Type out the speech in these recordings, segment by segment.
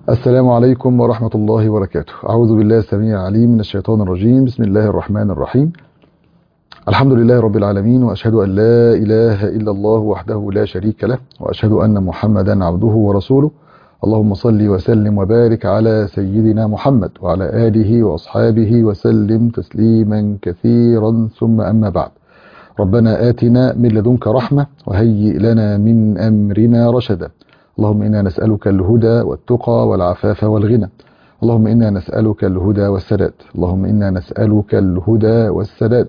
السلام عليكم ورحمة الله وبركاته أعوذ بالله السميع العليم من الشيطان الرجيم بسم الله الرحمن الرحيم الحمد لله رب العالمين وأشهد أن لا إله إلا الله وحده لا شريك له وأشهد أن محمدا عبده ورسوله اللهم صل وسلم وبارك على سيدنا محمد وعلى آله وأصحابه وسلم تسليما كثيرا ثم أما بعد ربنا آتنا من لدنك رحمة وهيئ لنا من أمرنا رشدا اللهم إنا نسألك الهدى والتقى والعفاف والغنى اللهم إنا نسألك الهدى والسداد اللهم إنا نسألك الهدى والسداد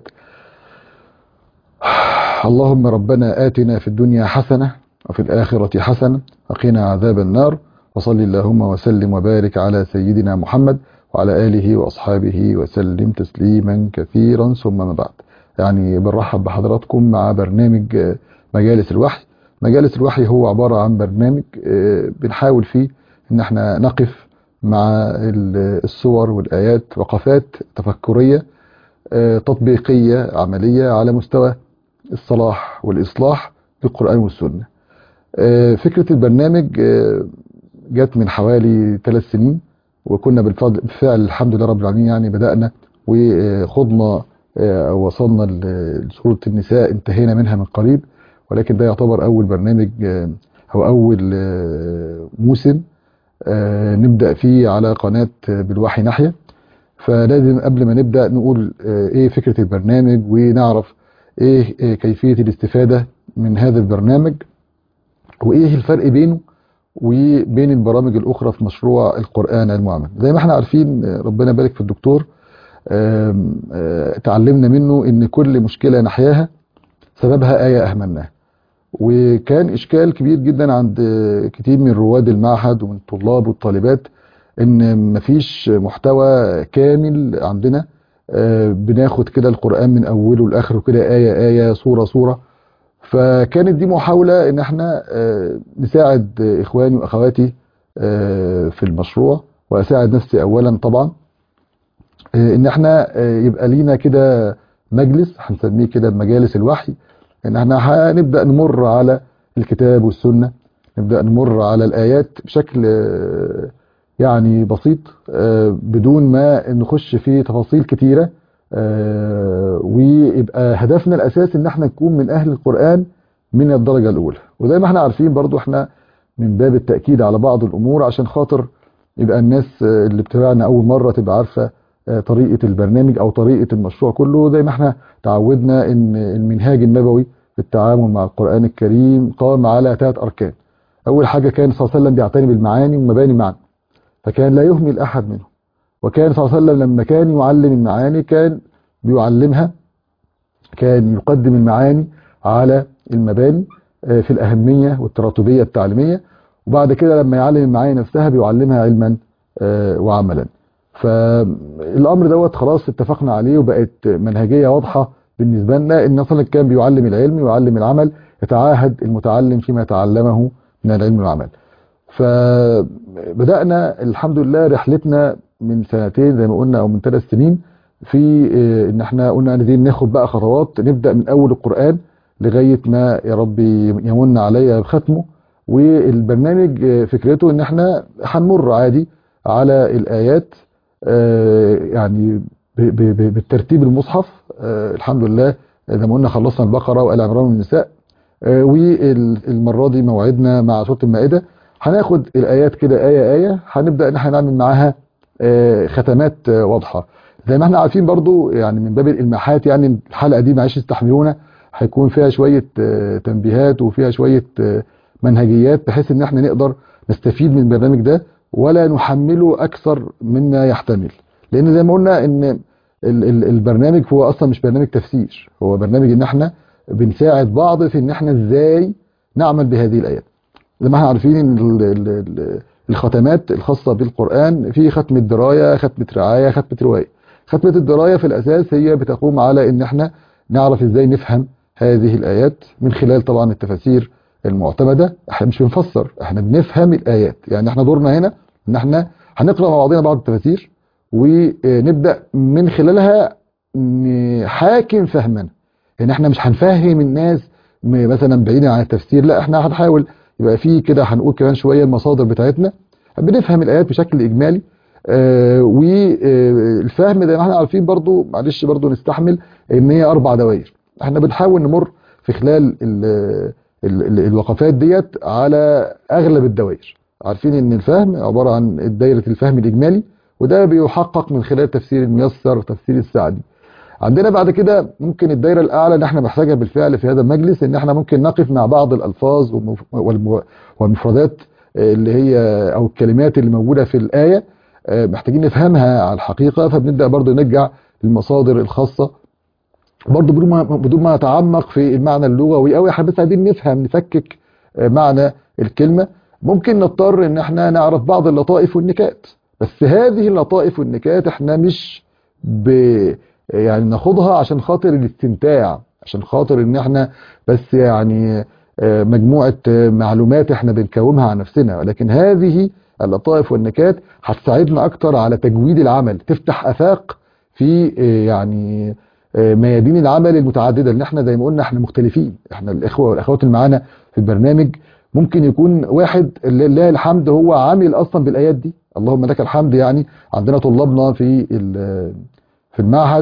اللهم ربنا آتنا في الدنيا حسنة وفي الآخرة حسنة وقنا عذاب النار وصل اللهم وسلم وبارك على سيدنا محمد وعلى آله وأصحابه وسلم تسليما كثيرا ثم ما بعد يعني بنرحب بحضراتكم مع برنامج مجالس الوحي مجالس الوحي هو عبارة عن برنامج بنحاول فيه ان احنا نقف مع الصور والآيات وقفات تفكرية تطبيقية عملية على مستوى الصلاح والإصلاح بالقرآن والسنة فكرة البرنامج جت من حوالي ثلاث سنين وكنا بالفعل الحمد لله رب العالمين يعني بدأنا وخضنا وصلنا لسورة النساء انتهينا منها من قريب ولكن ده يعتبر أول برنامج أو أول موسم نبدأ فيه على قناة بالوحي ناحية فلازم قبل ما نبدأ نقول إيه فكرة البرنامج ونعرف إيه كيفية الاستفادة من هذا البرنامج وإيه الفرق بينه وبين البرامج الأخرى في مشروع القرآن المعمل زي ما احنا عارفين ربنا بارك في الدكتور تعلمنا منه ان كل مشكلة نحياها سببها آية أهملناها وكان إشكال كبير جدا عند كتير من رواد المعهد ومن الطلاب والطالبات ان مفيش محتوى كامل عندنا بناخد كده القرآن من أوله لآخره كده آية آية صورة صورة فكانت دي محاولة ان احنا نساعد اخواني واخواتي في المشروع واساعد نفسي اولا طبعا ان احنا يبقى لينا كده مجلس هنسميه كده مجالس الوحي ان احنا هنبدأ نمر على الكتاب والسنة نبدأ نمر على الآيات بشكل يعني بسيط بدون ما نخش في تفاصيل كتيرة ويبقى هدفنا الأساس ان احنا نكون من أهل القرآن من الدرجة الأولى وزي ما احنا عارفين برضو احنا من باب التأكيد على بعض الأمور عشان خاطر يبقى الناس اللي بتابعنا أول مرة تبقى عارفة طريقة البرنامج أو طريقة المشروع كله زي ما احنا تعودنا ان المنهاج النبوي في التعامل مع القرآن الكريم قام على ثلاث أركان أول حاجة كان صلى الله عليه وسلم بيعتني بالمعاني والمباني معا فكان لا يهمل أحد منهم وكان صلى الله عليه وسلم لما كان يعلم المعاني كان بيعلمها كان يقدم المعاني على المباني في الأهمية والتراتبية التعليمية وبعد كده لما يعلم المعاني نفسها بيعلمها علما وعملا فالأمر دوت خلاص اتفقنا عليه وبقت منهجية واضحة بالنسبة لنا ان اصلا كان بيعلم العلم ويعلم العمل يتعاهد المتعلم فيما تعلمه من العلم والعمل فبدأنا الحمد لله رحلتنا من سنتين زي ما قلنا او من ثلاث سنين في ان احنا قلنا عايزين ناخد بقى خطوات نبدأ من اول القرآن لغاية ما يا رب يمن عليا بختمه والبرنامج فكرته ان احنا هنمر عادي على الآيات يعني بالترتيب المصحف الحمد لله زي ما قلنا خلصنا البقرة وآل عمران والنساء والمرة دي موعدنا مع سورة المائدة هناخد الآيات كده آية آية هنبدأ ان احنا نعمل معاها ختمات واضحة زي ما احنا عارفين برضو يعني من باب الإلماحات يعني الحلقة دي معلش استحملونا هيكون فيها شوية تنبيهات وفيها شوية منهجيات بحيث ان احنا نقدر نستفيد من البرنامج ده ولا نحمله أكثر مما يحتمل لأن زي ما قلنا ان البرنامج هو اصلا مش برنامج تفسير هو برنامج ان احنا بنساعد بعض في ان احنا ازاي نعمل بهذه الايات زي ما احنا عارفين ان الختمات الخاصة بالقرآن في ختم الدراية ختمة رعاية ختمة رواية ختمة الدراية في الاساس هي بتقوم على ان احنا نعرف ازاي نفهم هذه الايات من خلال طبعا التفاسير المعتمدة احنا مش بنفسر احنا بنفهم الايات يعني احنا دورنا هنا ان احنا هنقرأ مع بعضنا بعض التفاسير ونبدأ من خلالها نحاكم فهمنا يعني احنا مش هنفهم الناس مثلا بعيدا عن التفسير لا احنا هنحاول يبقى في كده هنقول كمان شوية المصادر بتاعتنا بنفهم الايات بشكل اجمالي آه والفهم زي ما احنا عارفين برضو معلش برضو نستحمل ان هي اربع دوائر احنا بنحاول نمر في خلال ال ال ال الوقفات ديت على اغلب الدوائر عارفين ان الفهم عبارة عن دايرة الفهم الاجمالي وده بيحقق من خلال تفسير الميسر تفسير السعدي عندنا بعد كده ممكن الدايره الاعلى اللي احنا محتاجها بالفعل في هذا المجلس ان احنا ممكن نقف مع بعض الالفاظ والمفردات اللي هي او الكلمات اللي موجوده في الايه محتاجين نفهمها على الحقيقه فبنبدا برضو نرجع للمصادر الخاصه برضو بدون ما بدون ما نتعمق في المعنى اللغوي قوي احنا بس عايزين نفهم نفكك معنى الكلمه ممكن نضطر ان احنا نعرف بعض اللطائف والنكات بس هذه اللطائف والنكات احنا مش ب يعني ناخدها عشان خاطر الاستمتاع عشان خاطر ان احنا بس يعني مجموعة معلومات احنا بنكومها عن نفسنا ولكن هذه اللطائف والنكات هتساعدنا اكتر على تجويد العمل تفتح افاق في يعني ميادين العمل المتعددة لان احنا زي ما قلنا احنا مختلفين احنا الاخوة والاخوات اللي معانا في البرنامج ممكن يكون واحد لله الحمد هو عامل اصلا بالايات دي اللهم لك الحمد يعني عندنا طلابنا في في المعهد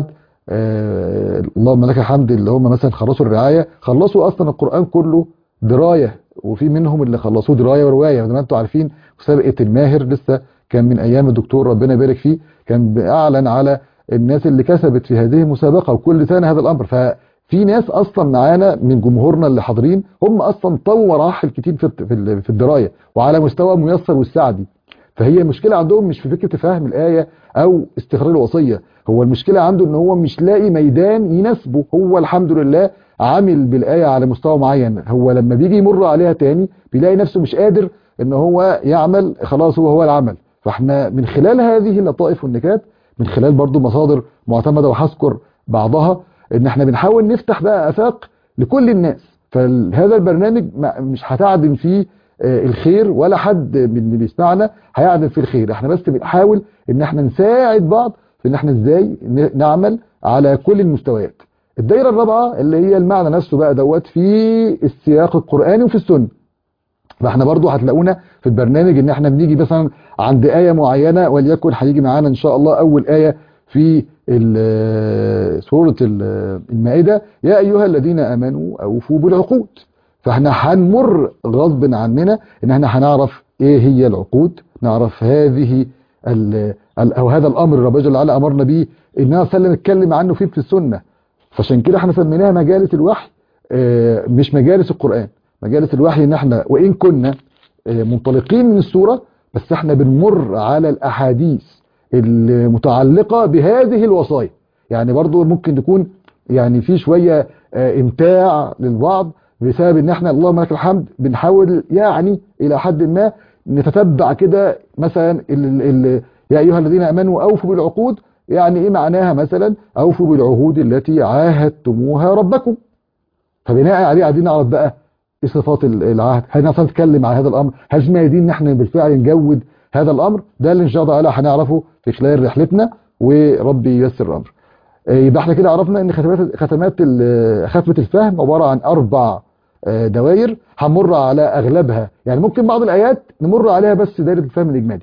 آه اللهم لك الحمد اللي هم مثلا خلصوا الرعايه خلصوا اصلا القران كله درايه وفي منهم اللي خلصوه درايه وروايه زي ما انتم عارفين مسابقه الماهر لسه كان من ايام الدكتور ربنا يبارك فيه كان اعلن على الناس اللي كسبت في هذه المسابقه وكل سنه هذا الامر ففي ناس اصلا معانا من جمهورنا اللي حاضرين هم اصلا طور راحل كتير في في الدرايه وعلى مستوى ميسر والسعدي فهي المشكله عندهم مش في فكره فهم الايه او استخراج الوصيه هو المشكلة عنده ان هو مش لاقي ميدان يناسبه هو الحمد لله عامل بالآية على مستوى معين هو لما بيجي يمر عليها تاني بيلاقي نفسه مش قادر ان هو يعمل خلاص هو هو العمل فاحنا من خلال هذه اللطائف والنكات من خلال برضو مصادر معتمدة وهذكر بعضها ان احنا بنحاول نفتح بقى افاق لكل الناس فهذا البرنامج مش هتعدم فيه الخير ولا حد من اللي بيسمعنا هيعدم في الخير احنا بس بنحاول ان احنا نساعد بعض في ان احنا ازاي نعمل على كل المستويات الدايره الرابعه اللي هي المعنى نفسه بقى دوت في السياق القراني وفي السنه فاحنا برضو هتلاقونا في البرنامج ان احنا بنيجي مثلا عند ايه معينه وليكن هيجي معانا ان شاء الله اول ايه في سوره المائده يا ايها الذين امنوا اوفوا بالعقود فاحنا هنمر غصب عننا ان احنا هنعرف ايه هي العقود نعرف هذه او هذا الامر ربنا جل وعلا امرنا به اننا سلم اتكلم عنه فيه في السنه فعشان كده احنا سميناها مجالس الوحي مش مجالس القران مجالس الوحي ان احنا وان كنا منطلقين من السوره بس احنا بنمر على الاحاديث المتعلقه بهذه الوصايا يعني برضو ممكن تكون يعني في شويه امتاع للبعض بسبب ان احنا اللهم لك الحمد بنحاول يعني الى حد ما نتتبع كده مثلا ال ال يا ايها الذين امنوا اوفوا بالعقود يعني ايه معناها مثلا اوفوا بالعهود التي عاهدتموها ربكم فبناء عليه عايزين نعرف بقى ايه صفات العهد هل نعرف نتكلم على هذا الامر هل اسمها دي ان احنا بالفعل نجود هذا الامر ده اللي ان شاء الله تعالى هنعرفه في خلال رحلتنا وربي ييسر الامر يبقى احنا كده عرفنا ان ختمات ختمات ختمه الفهم عباره عن اربع دوائر هنمر على اغلبها يعني ممكن بعض الايات نمر عليها بس دايره الفهم الاجمالي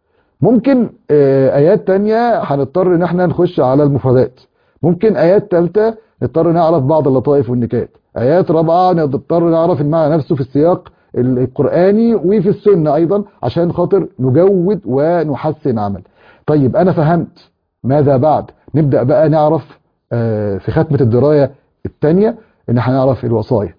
ممكن ايات تانية هنضطر ان احنا نخش على المفردات ممكن ايات ثالثه نضطر نعرف بعض اللطائف والنكات ايات رابعه نضطر نعرف المعنى نفسه في السياق القراني وفي السنه ايضا عشان خاطر نجود ونحسن عمل طيب انا فهمت ماذا بعد نبدا بقى نعرف في ختمه الدرايه الثانيه ان احنا نعرف الوصايا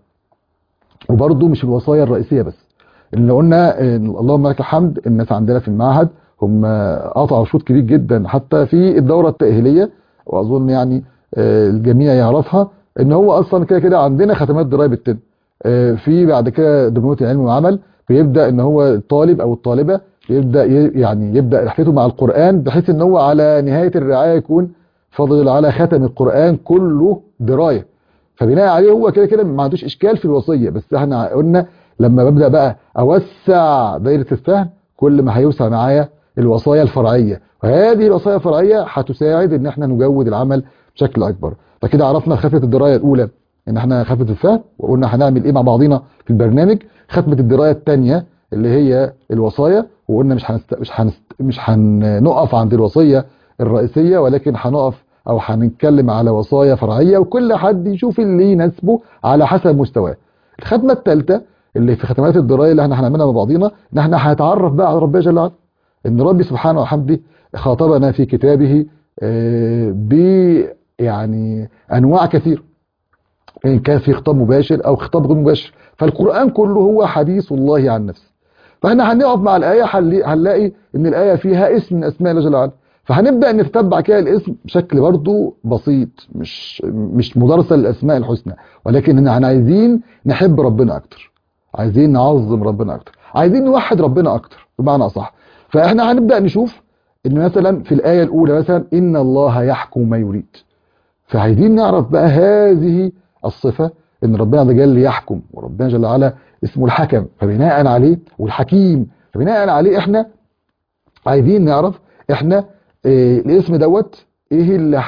وبرضه مش الوصايا الرئيسيه بس اللي قلنا اللهم لك الحمد الناس عندنا في المعهد هم قطعوا شوط كبير جدا حتى في الدوره التاهيليه واظن يعني الجميع يعرفها ان هو اصلا كده كده عندنا ختمات درايه بالتن في بعد كده دبلومه العلم والعمل بيبدا ان هو الطالب او الطالبه يبدا يعني يبدا رحلته مع القران بحيث ان هو على نهايه الرعايه يكون فاضل على ختم القران كله درايه فبناء عليه هو كده كده ما عندوش اشكال في الوصيه بس احنا قلنا لما ببدا بقى اوسع دايره الفهم كل ما هيوسع معايا الوصايا الفرعيه وهذه الوصايا الفرعيه هتساعد ان احنا نجود العمل بشكل اكبر فكده عرفنا ختمه الدرايه الاولى ان احنا ختمه الفهم وقلنا هنعمل ايه مع بعضينا في البرنامج ختمه الدرايه الثانيه اللي هي الوصايا وقلنا مش هنست... مش هنست... مش هنقف عند الوصيه الرئيسيه ولكن هنقف او هنتكلم على وصايا فرعيه وكل حد يشوف اللي يناسبه على حسب مستواه الختمه الثالثه اللي في ختمات الدرايه اللي احنا هنعملها مع بعضينا ان احنا هنتعرف بقى على ربنا جل وعلا ان ربي سبحانه وحمده خاطبنا في كتابه ب يعني انواع كثيره ان كان في خطاب مباشر او خطاب غير مباشر فالقران كله هو حديث الله عن نفسه فاحنا هنقف مع الايه هنلاقي ان الايه فيها اسم من اسماء الله جل وعلا فهنبدا نتتبع كده الاسم بشكل برضه بسيط مش مش مدرسه للاسماء الحسنى ولكن احنا عايزين نحب ربنا اكتر عايزين نعظم ربنا اكتر عايزين نوحد ربنا اكتر بمعنى اصح فاحنا هنبدا نشوف ان مثلا في الايه الاولى مثلا ان الله يحكم ما يريد فعايزين نعرف بقى هذه الصفه ان ربنا عز وجل يحكم وربنا جل وعلا اسمه الحكم فبناء عليه والحكيم فبناء عليه احنا عايزين نعرف احنا إيه الاسم دوت ايه اللي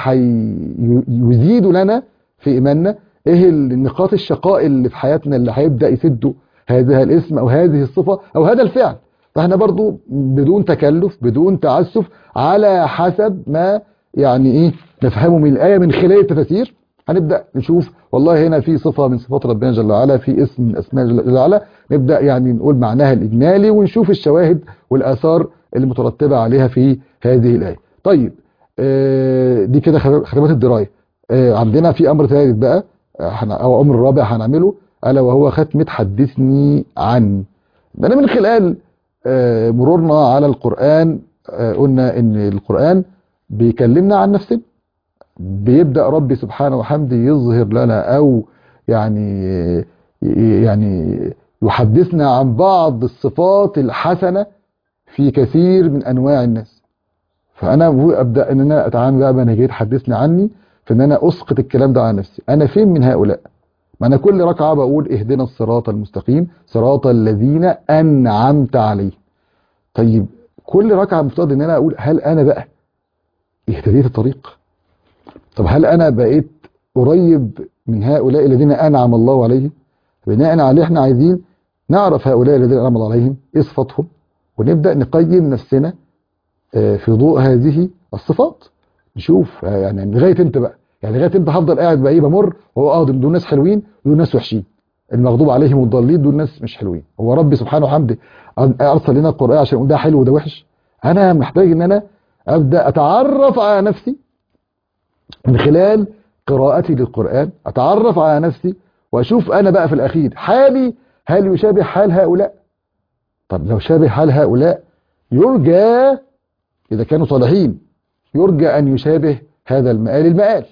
هيزيد لنا في ايماننا ايه النقاط الشقاء اللي في حياتنا اللي هيبدا يسدوا هذا الاسم او هذه الصفه او هذا الفعل فاحنا برضو بدون تكلف بدون تعسف على حسب ما يعني ايه نفهمه من الايه من خلال التفاسير هنبدا نشوف والله هنا في صفه من صفات ربنا جل وعلا في اسم من اسماء جل وعلا نبدا يعني نقول معناها الاجمالي ونشوف الشواهد والاثار اللي مترتبه عليها في هذه الايه طيب آه دي كده خدمات الدرايه آه عندنا في امر ثالث بقى او امر رابع هنعمله الا وهو ختمه حدثني عن ده من خلال آه مرورنا على القران قلنا ان القران بيكلمنا عن نفسنا بيبدا ربي سبحانه وحمده يظهر لنا او يعني يعني يحدثنا عن بعض الصفات الحسنه في كثير من انواع الناس فانا ابدا ان انا اتعامل بقى منهجيه حدثني عني في ان انا اسقط الكلام ده على نفسي انا فين من هؤلاء ما انا كل ركعه بقول اهدنا الصراط المستقيم صراط الذين انعمت عليهم طيب كل ركعه مفترض ان انا اقول هل انا بقى اهتديت الطريق طب هل انا بقيت قريب من هؤلاء الذين انعم الله عليهم بناء عليه احنا عايزين نعرف هؤلاء الذين انعم الله عليهم ايه صفاتهم ونبدا نقيم نفسنا في ضوء هذه الصفات نشوف يعني لغايه امتى بقى يعني لغايه امتى هفضل قاعد بقى ايه بمر وهو اه دول ناس حلوين ودول ناس وحشين المغضوب عليهم والضالين دول ناس مش حلوين هو ربي سبحانه وحمده ارسل لنا القران عشان يقول ده حلو وده وحش انا محتاج ان انا ابدا اتعرف على نفسي من خلال قراءتي للقران اتعرف على نفسي واشوف انا بقى في الاخير حالي هل يشابه حال هؤلاء طب لو شابه حال هؤلاء يرجى اذا كانوا صالحين يرجى ان يشابه هذا المآل المآل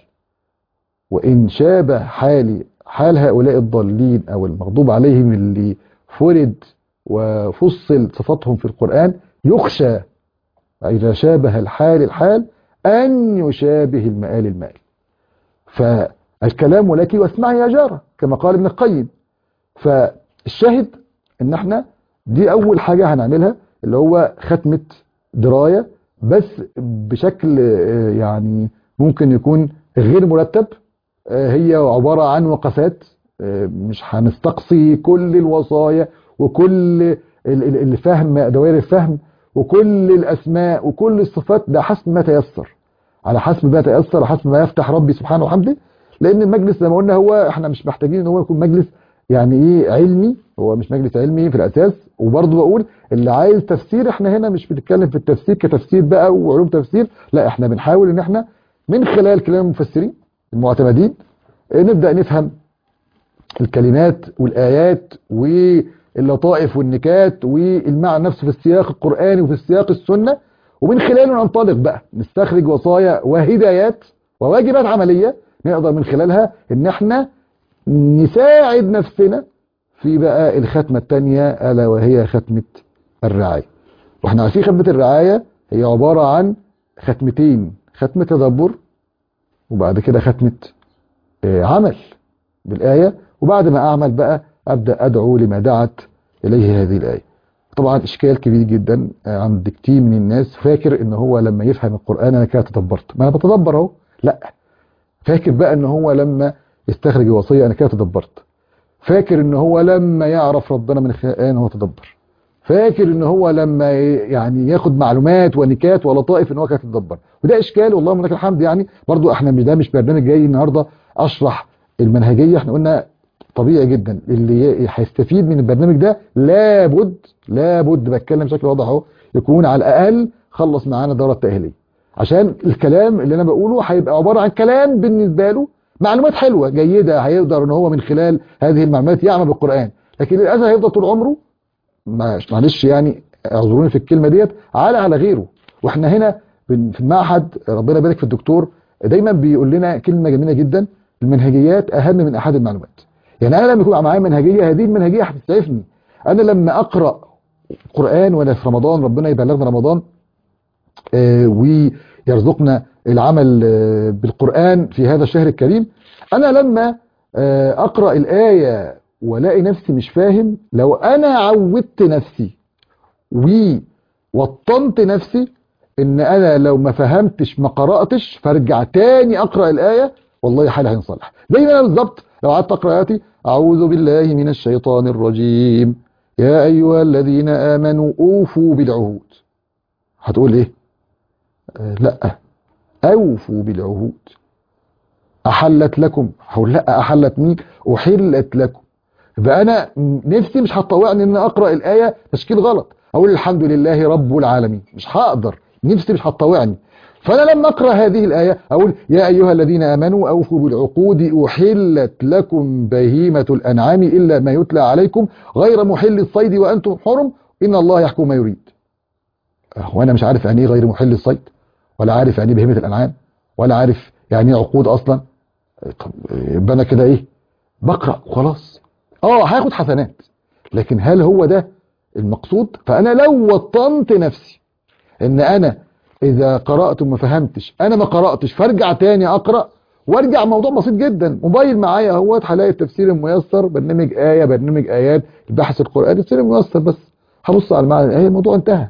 وإن شابه حالي حال هؤلاء الضالين أو المغضوب عليهم اللي فرد وفصل صفاتهم في القرآن يخشى إذا شابه الحال الحال أن يشابه المآل المآل فالكلام لك واسمعي يا جارة كما قال ابن القيم فالشاهد ان احنا دي اول حاجة هنعملها اللي هو ختمة دراية بس بشكل يعني ممكن يكون غير مرتب هي عبارة عن وقفات مش هنستقصي كل الوصايا وكل الفهم دوائر الفهم وكل الأسماء وكل الصفات ده حسب ما تيسر على حسب ما تيسر حسب ما يفتح ربي سبحانه وحمده لأن المجلس زي ما قلنا هو احنا مش محتاجين ان هو يكون مجلس يعني ايه علمي هو مش مجلس علمي في الأساس وبرضه بقول اللي عايز تفسير احنا هنا مش بنتكلم في التفسير كتفسير بقى وعلوم تفسير لا احنا بنحاول ان احنا من خلال كلام المفسرين المعتمدين نبدأ نفهم الكلمات والآيات واللطائف والنكات والمعنى نفسه في السياق القرآني وفي السياق السنة ومن خلاله ننطلق بقى نستخرج وصايا وهدايات وواجبات عملية نقدر من خلالها ان احنا نساعد نفسنا في بقى الختمة التانية ألا وهي ختمة الرعاية واحنا عارفين ختمة الرعاية هي عبارة عن ختمتين ختمة تدبر وبعد كده ختمة عمل بالآية وبعد ما أعمل بقى أبدأ أدعو لما دعت إليه هذه الآية طبعا إشكال كبير جدا عند كتير من الناس فاكر إن هو لما يفهم القرآن أنا كده تدبرت ما أنا بتدبر أهو لا فاكر بقى إن هو لما يستخرج الوصية أنا كده تدبرت فاكر إن هو لما يعرف ربنا من القرآن هو تدبر فاكر ان هو لما يعني ياخد معلومات ونكات ولطائف ان هو كان يتدبر وده اشكال والله لك الحمد يعني برضو احنا مش ده مش برنامج جاي النهارده اشرح المنهجيه احنا قلنا طبيعي جدا اللي هيستفيد من البرنامج ده لابد لابد بتكلم بشكل واضح اهو يكون على الاقل خلص معانا الدوره التاهيليه عشان الكلام اللي انا بقوله هيبقى عباره عن كلام بالنسبه له معلومات حلوه جيده هيقدر ان هو من خلال هذه المعلومات يعمل بالقران لكن للاسف هيفضل طول عمره معلش يعني اعذروني في الكلمه ديت على على غيره واحنا هنا في المعهد ربنا يبارك في الدكتور دايما بيقول لنا كلمه جميله جدا المنهجيات اهم من احد المعلومات يعني انا لما يكون معايا منهجيه هذه المنهجيه هتسعفني انا لما اقرا قران وانا في رمضان ربنا يبلغنا رمضان آه ويرزقنا العمل آه بالقران في هذا الشهر الكريم انا لما آه اقرا الايه والاقي نفسي مش فاهم لو انا عودت نفسي ووطنت نفسي ان انا لو ما فهمتش ما قراتش فارجع تاني اقرا الايه والله حالي هينصلح زي ما انا بالظبط لو قعدت اقرا اياتي اعوذ بالله من الشيطان الرجيم يا ايها الذين امنوا اوفوا بالعهود هتقول ايه آه لا اوفوا بالعهود احلت لكم هقول لا احلت مين احلت لكم يبقى انا نفسي مش هتطوعني ان اقرا الايه تشكيل غلط اقول الحمد لله رب العالمين مش هقدر نفسي مش هتطوعني فانا لما اقرا هذه الايه اقول يا ايها الذين امنوا اوفوا بالعقود احلت لكم بهيمه الانعام الا ما يتلى عليكم غير محل الصيد وانتم حرم ان الله يحكم ما يريد هو انا مش عارف يعني ايه غير محل الصيد ولا عارف يعني ايه بهيمه الانعام ولا عارف يعني ايه عقود اصلا طب يبقى انا كده ايه بقرا وخلاص اه هاخد حسنات لكن هل هو ده المقصود فانا لو وطنت نفسي ان انا اذا قرأت وما فهمتش انا ما قرأتش فارجع تاني اقرأ وارجع موضوع بسيط جدا موبايل معايا اهوت هلاقي التفسير الميسر برنامج آية برنامج آيات البحث القرآني التفسير الميسر بس هبص على المعنى الآية الموضوع انتهى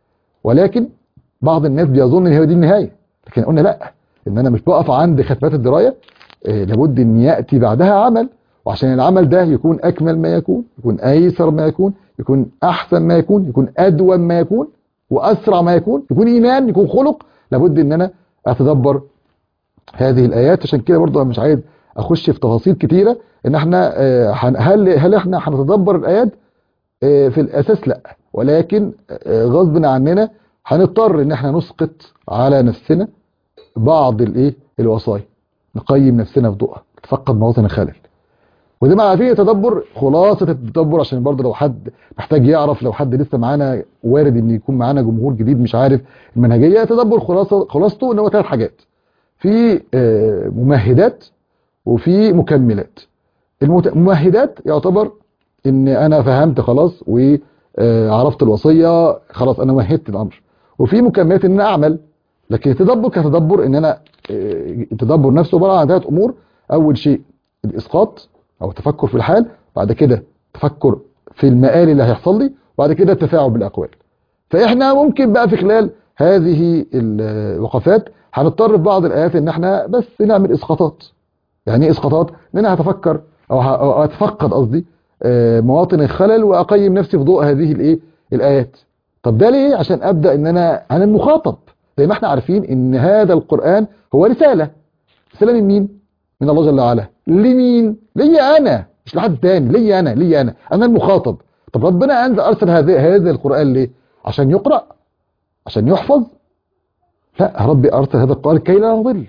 ولكن بعض الناس بيظن ان هي دي النهاية لكن قلنا لا ان انا مش بقف عند ختمات الدراية آه لابد ان يأتي بعدها عمل وعشان العمل ده يكون اكمل ما يكون يكون ايسر ما يكون يكون احسن ما يكون يكون ادوم ما يكون واسرع ما يكون يكون ايمان يكون خلق لابد ان انا اتدبر هذه الايات عشان كده برضو انا مش عايز اخش في تفاصيل كتيره ان احنا هل هل احنا هنتدبر الايات في الاساس لا ولكن غصب عننا هنضطر ان احنا نسقط على نفسنا بعض الايه الوصايا نقيم نفسنا في ضوءها نتفقد مواطن الخلل وزي ما عارفين التدبر خلاصة التدبر عشان برضه لو حد محتاج يعرف لو حد لسه معانا وارد ان يكون معانا جمهور جديد مش عارف المنهجية التدبر خلاصة خلاصته ان هو ثلاث حاجات في ممهدات وفي مكملات الممهدات يعتبر ان انا فهمت خلاص وعرفت الوصية خلاص انا مهدت الامر وفي مكملات ان انا اعمل لكن التدبر كتدبر ان انا التدبر نفسه عباره عن ثلاث امور اول شيء الاسقاط او التفكر في الحال بعد كده تفكر في المآل اللي هيحصل لي وبعد كده التفاعل بالاقوال فاحنا ممكن بقى في خلال هذه الوقفات هنضطر في بعض الايات ان احنا بس نعمل اسقاطات يعني ايه اسقاطات ان انا هتفكر او اتفقد قصدي مواطن الخلل واقيم نفسي في ضوء هذه الايه الايات طب ده ليه عشان ابدا ان انا انا المخاطب زي ما احنا عارفين ان هذا القران هو رساله رساله من مين من الله جل وعلا لمين ليا انا مش لحد تاني ليا انا ليا انا انا المخاطب طب ربنا انزل ارسل هذا هذا القران ليه عشان يقرا عشان يحفظ لا ربي ارسل هذا القران كي لا نضل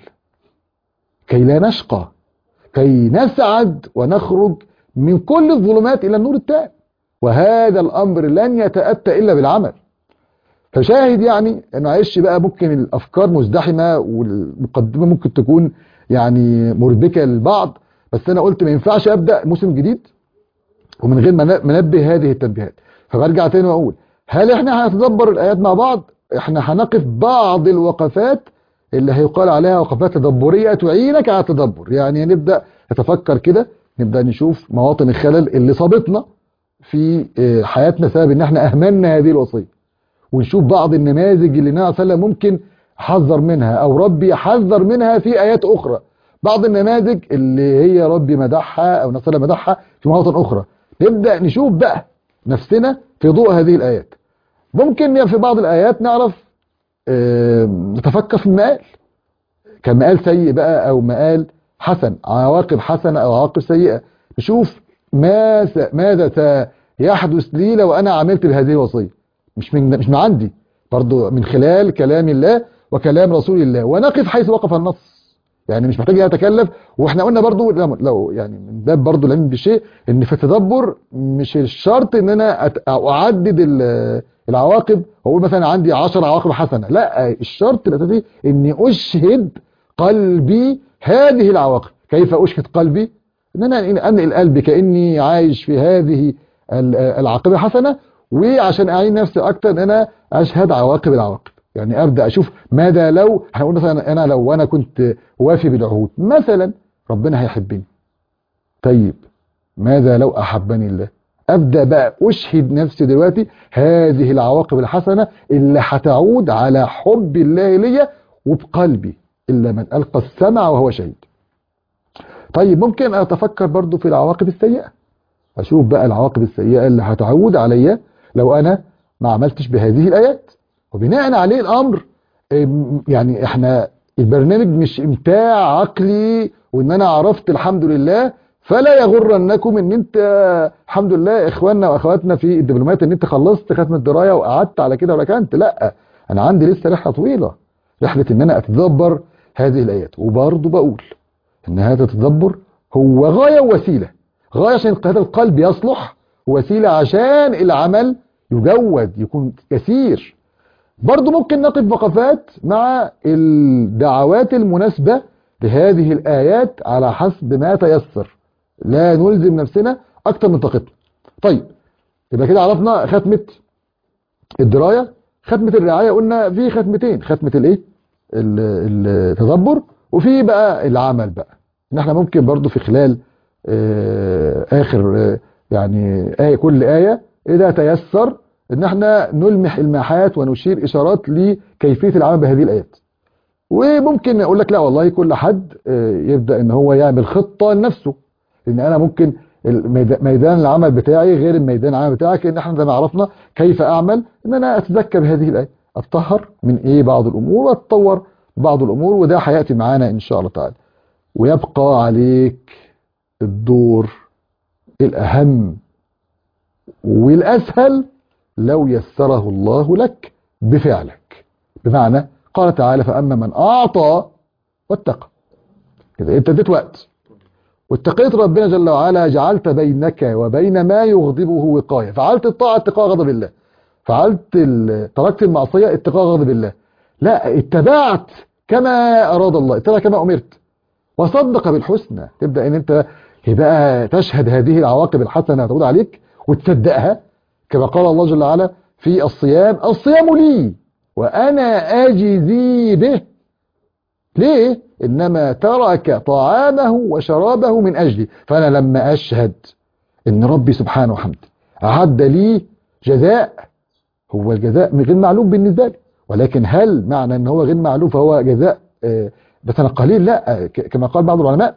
كي لا نشقى كي نسعد ونخرج من كل الظلمات الى النور التام وهذا الامر لن يتاتى الا بالعمل فشاهد يعني معلش بقى ممكن الافكار مزدحمه والمقدمه ممكن تكون يعني مربكه للبعض بس انا قلت ما ينفعش ابدا موسم جديد ومن غير ما ننبه هذه التنبيهات فبرجع تاني واقول هل احنا هنتدبر الايات مع بعض احنا هنقف بعض الوقفات اللي هيقال عليها وقفات تدبريه تعينك على التدبر يعني نبدا نتفكر كده نبدا نشوف مواطن الخلل اللي صابتنا في حياتنا بسبب ان احنا اهملنا هذه الوصيه ونشوف بعض النماذج اللي النبي صلى الله عليه وسلم ممكن حذر منها او ربي حذر منها في ايات اخرى بعض النماذج اللي هي ربي مدحها او نصر مدحها في مواطن اخرى نبدا نشوف بقى نفسنا في ضوء هذه الآيات ممكن في بعض الآيات نعرف آه، نتفكر في المآل كان مآل سيء بقى أو مآل حسن عواقب حسنة أو عواقب سيئة نشوف ما س... ماذا سيحدث لي لو أنا عملت بهذه الوصية مش من مش من عندي برضو من خلال كلام الله وكلام رسول الله ونقف حيث وقف النص يعني مش محتاج اتكلف واحنا قلنا برضو لو- لو يعني من باب برضو العلم بالشيء ان في التدبر مش الشرط ان انا أت- اعدد ال- العواقب واقول مثلا عندي 10 عواقب حسنه لا الشرط الاساسي اني اشهد قلبي هذه العواقب كيف اشهد قلبي ان انا انقل قلبي كاني عايش في هذه ال- العاقبه الحسنه وعشان اعين نفسي اكتر ان انا اشهد عواقب العواقب يعني ابدا اشوف ماذا لو احنا قلنا مثلا انا لو انا كنت وافي بالعهود مثلا ربنا هيحبني طيب ماذا لو احبني الله ابدا بقى اشهد نفسي دلوقتي هذه العواقب الحسنه اللي هتعود على حب الله ليا وبقلبي الا من القى السمع وهو شهيد طيب ممكن اتفكر برضو في العواقب السيئه اشوف بقى العواقب السيئه اللي هتعود عليا لو انا ما عملتش بهذه الايات وبناء عليه الامر ام، يعني احنا البرنامج مش امتاع عقلي وان انا عرفت الحمد لله فلا يغرنكم ان انت الحمد لله اخواننا واخواتنا في الدبلومات ان انت خلصت ختم الدرايه وقعدت على كده ولا كنت لا انا عندي لسه رحله طويله رحله ان انا اتدبر هذه الايات وبرضه بقول ان هذا التدبر هو غايه ووسيله غايه عشان هذا القلب يصلح ووسيله عشان العمل يجود يكون كثير برضو ممكن نقف وقفات مع الدعوات المناسبة لهذه الآيات على حسب ما تيسر لا نلزم نفسنا أكتر من طاقتنا طيب يبقى كده عرفنا ختمة الدراية ختمة الرعاية قلنا في ختمتين ختمة الايه ال- التدبر وفي بقى العمل بقى ان احنا ممكن برضو في خلال آه، اخر آه، يعني آية كل آية اذا تيسر ان احنا نلمح الماحات ونشير اشارات لكيفية العمل بهذه الايات وممكن اقول لك لا والله كل حد آه، يبدأ ان هو يعمل خطة لنفسه لان انا ممكن الميدا- ميدان العمل بتاعي غير الميدان العمل بتاعك ان احنا زي ما عرفنا كيف اعمل ان انا اتذكر بهذه الايه اتطهر من ايه بعض الامور واتطور بعض الامور وده هياتي معانا ان شاء الله تعالى ويبقى عليك الدور الاهم والاسهل لو يسره الله لك بفعلك بمعنى قال تعالى فاما من اعطى واتقى اذا انت اديت وقت واتقيت ربنا جل وعلا جعلت بينك وبين ما يغضبه وقاية فعلت الطاعة اتقاء غضب الله فعلت ال- تركت المعصية اتقاء غضب الله لا اتبعت كما أراد الله اتبع كما أمرت وصدق بالحسنى تبدأ ان انت بقى تشهد هذه العواقب الحسنة تعود عليك وتصدقها كما قال الله جل وعلا في الصيام الصيام لي وأنا أجزي به ليه؟ إنما ترك طعامه وشرابه من أجلي فأنا لما أشهد إن ربي سبحانه وحمده أعد لي جزاء هو الجزاء غير معلوم بالنسبة لي ولكن هل معنى إن هو غير معلوم فهو جزاء آه، مثلا قليل لا ك- كما قال بعض العلماء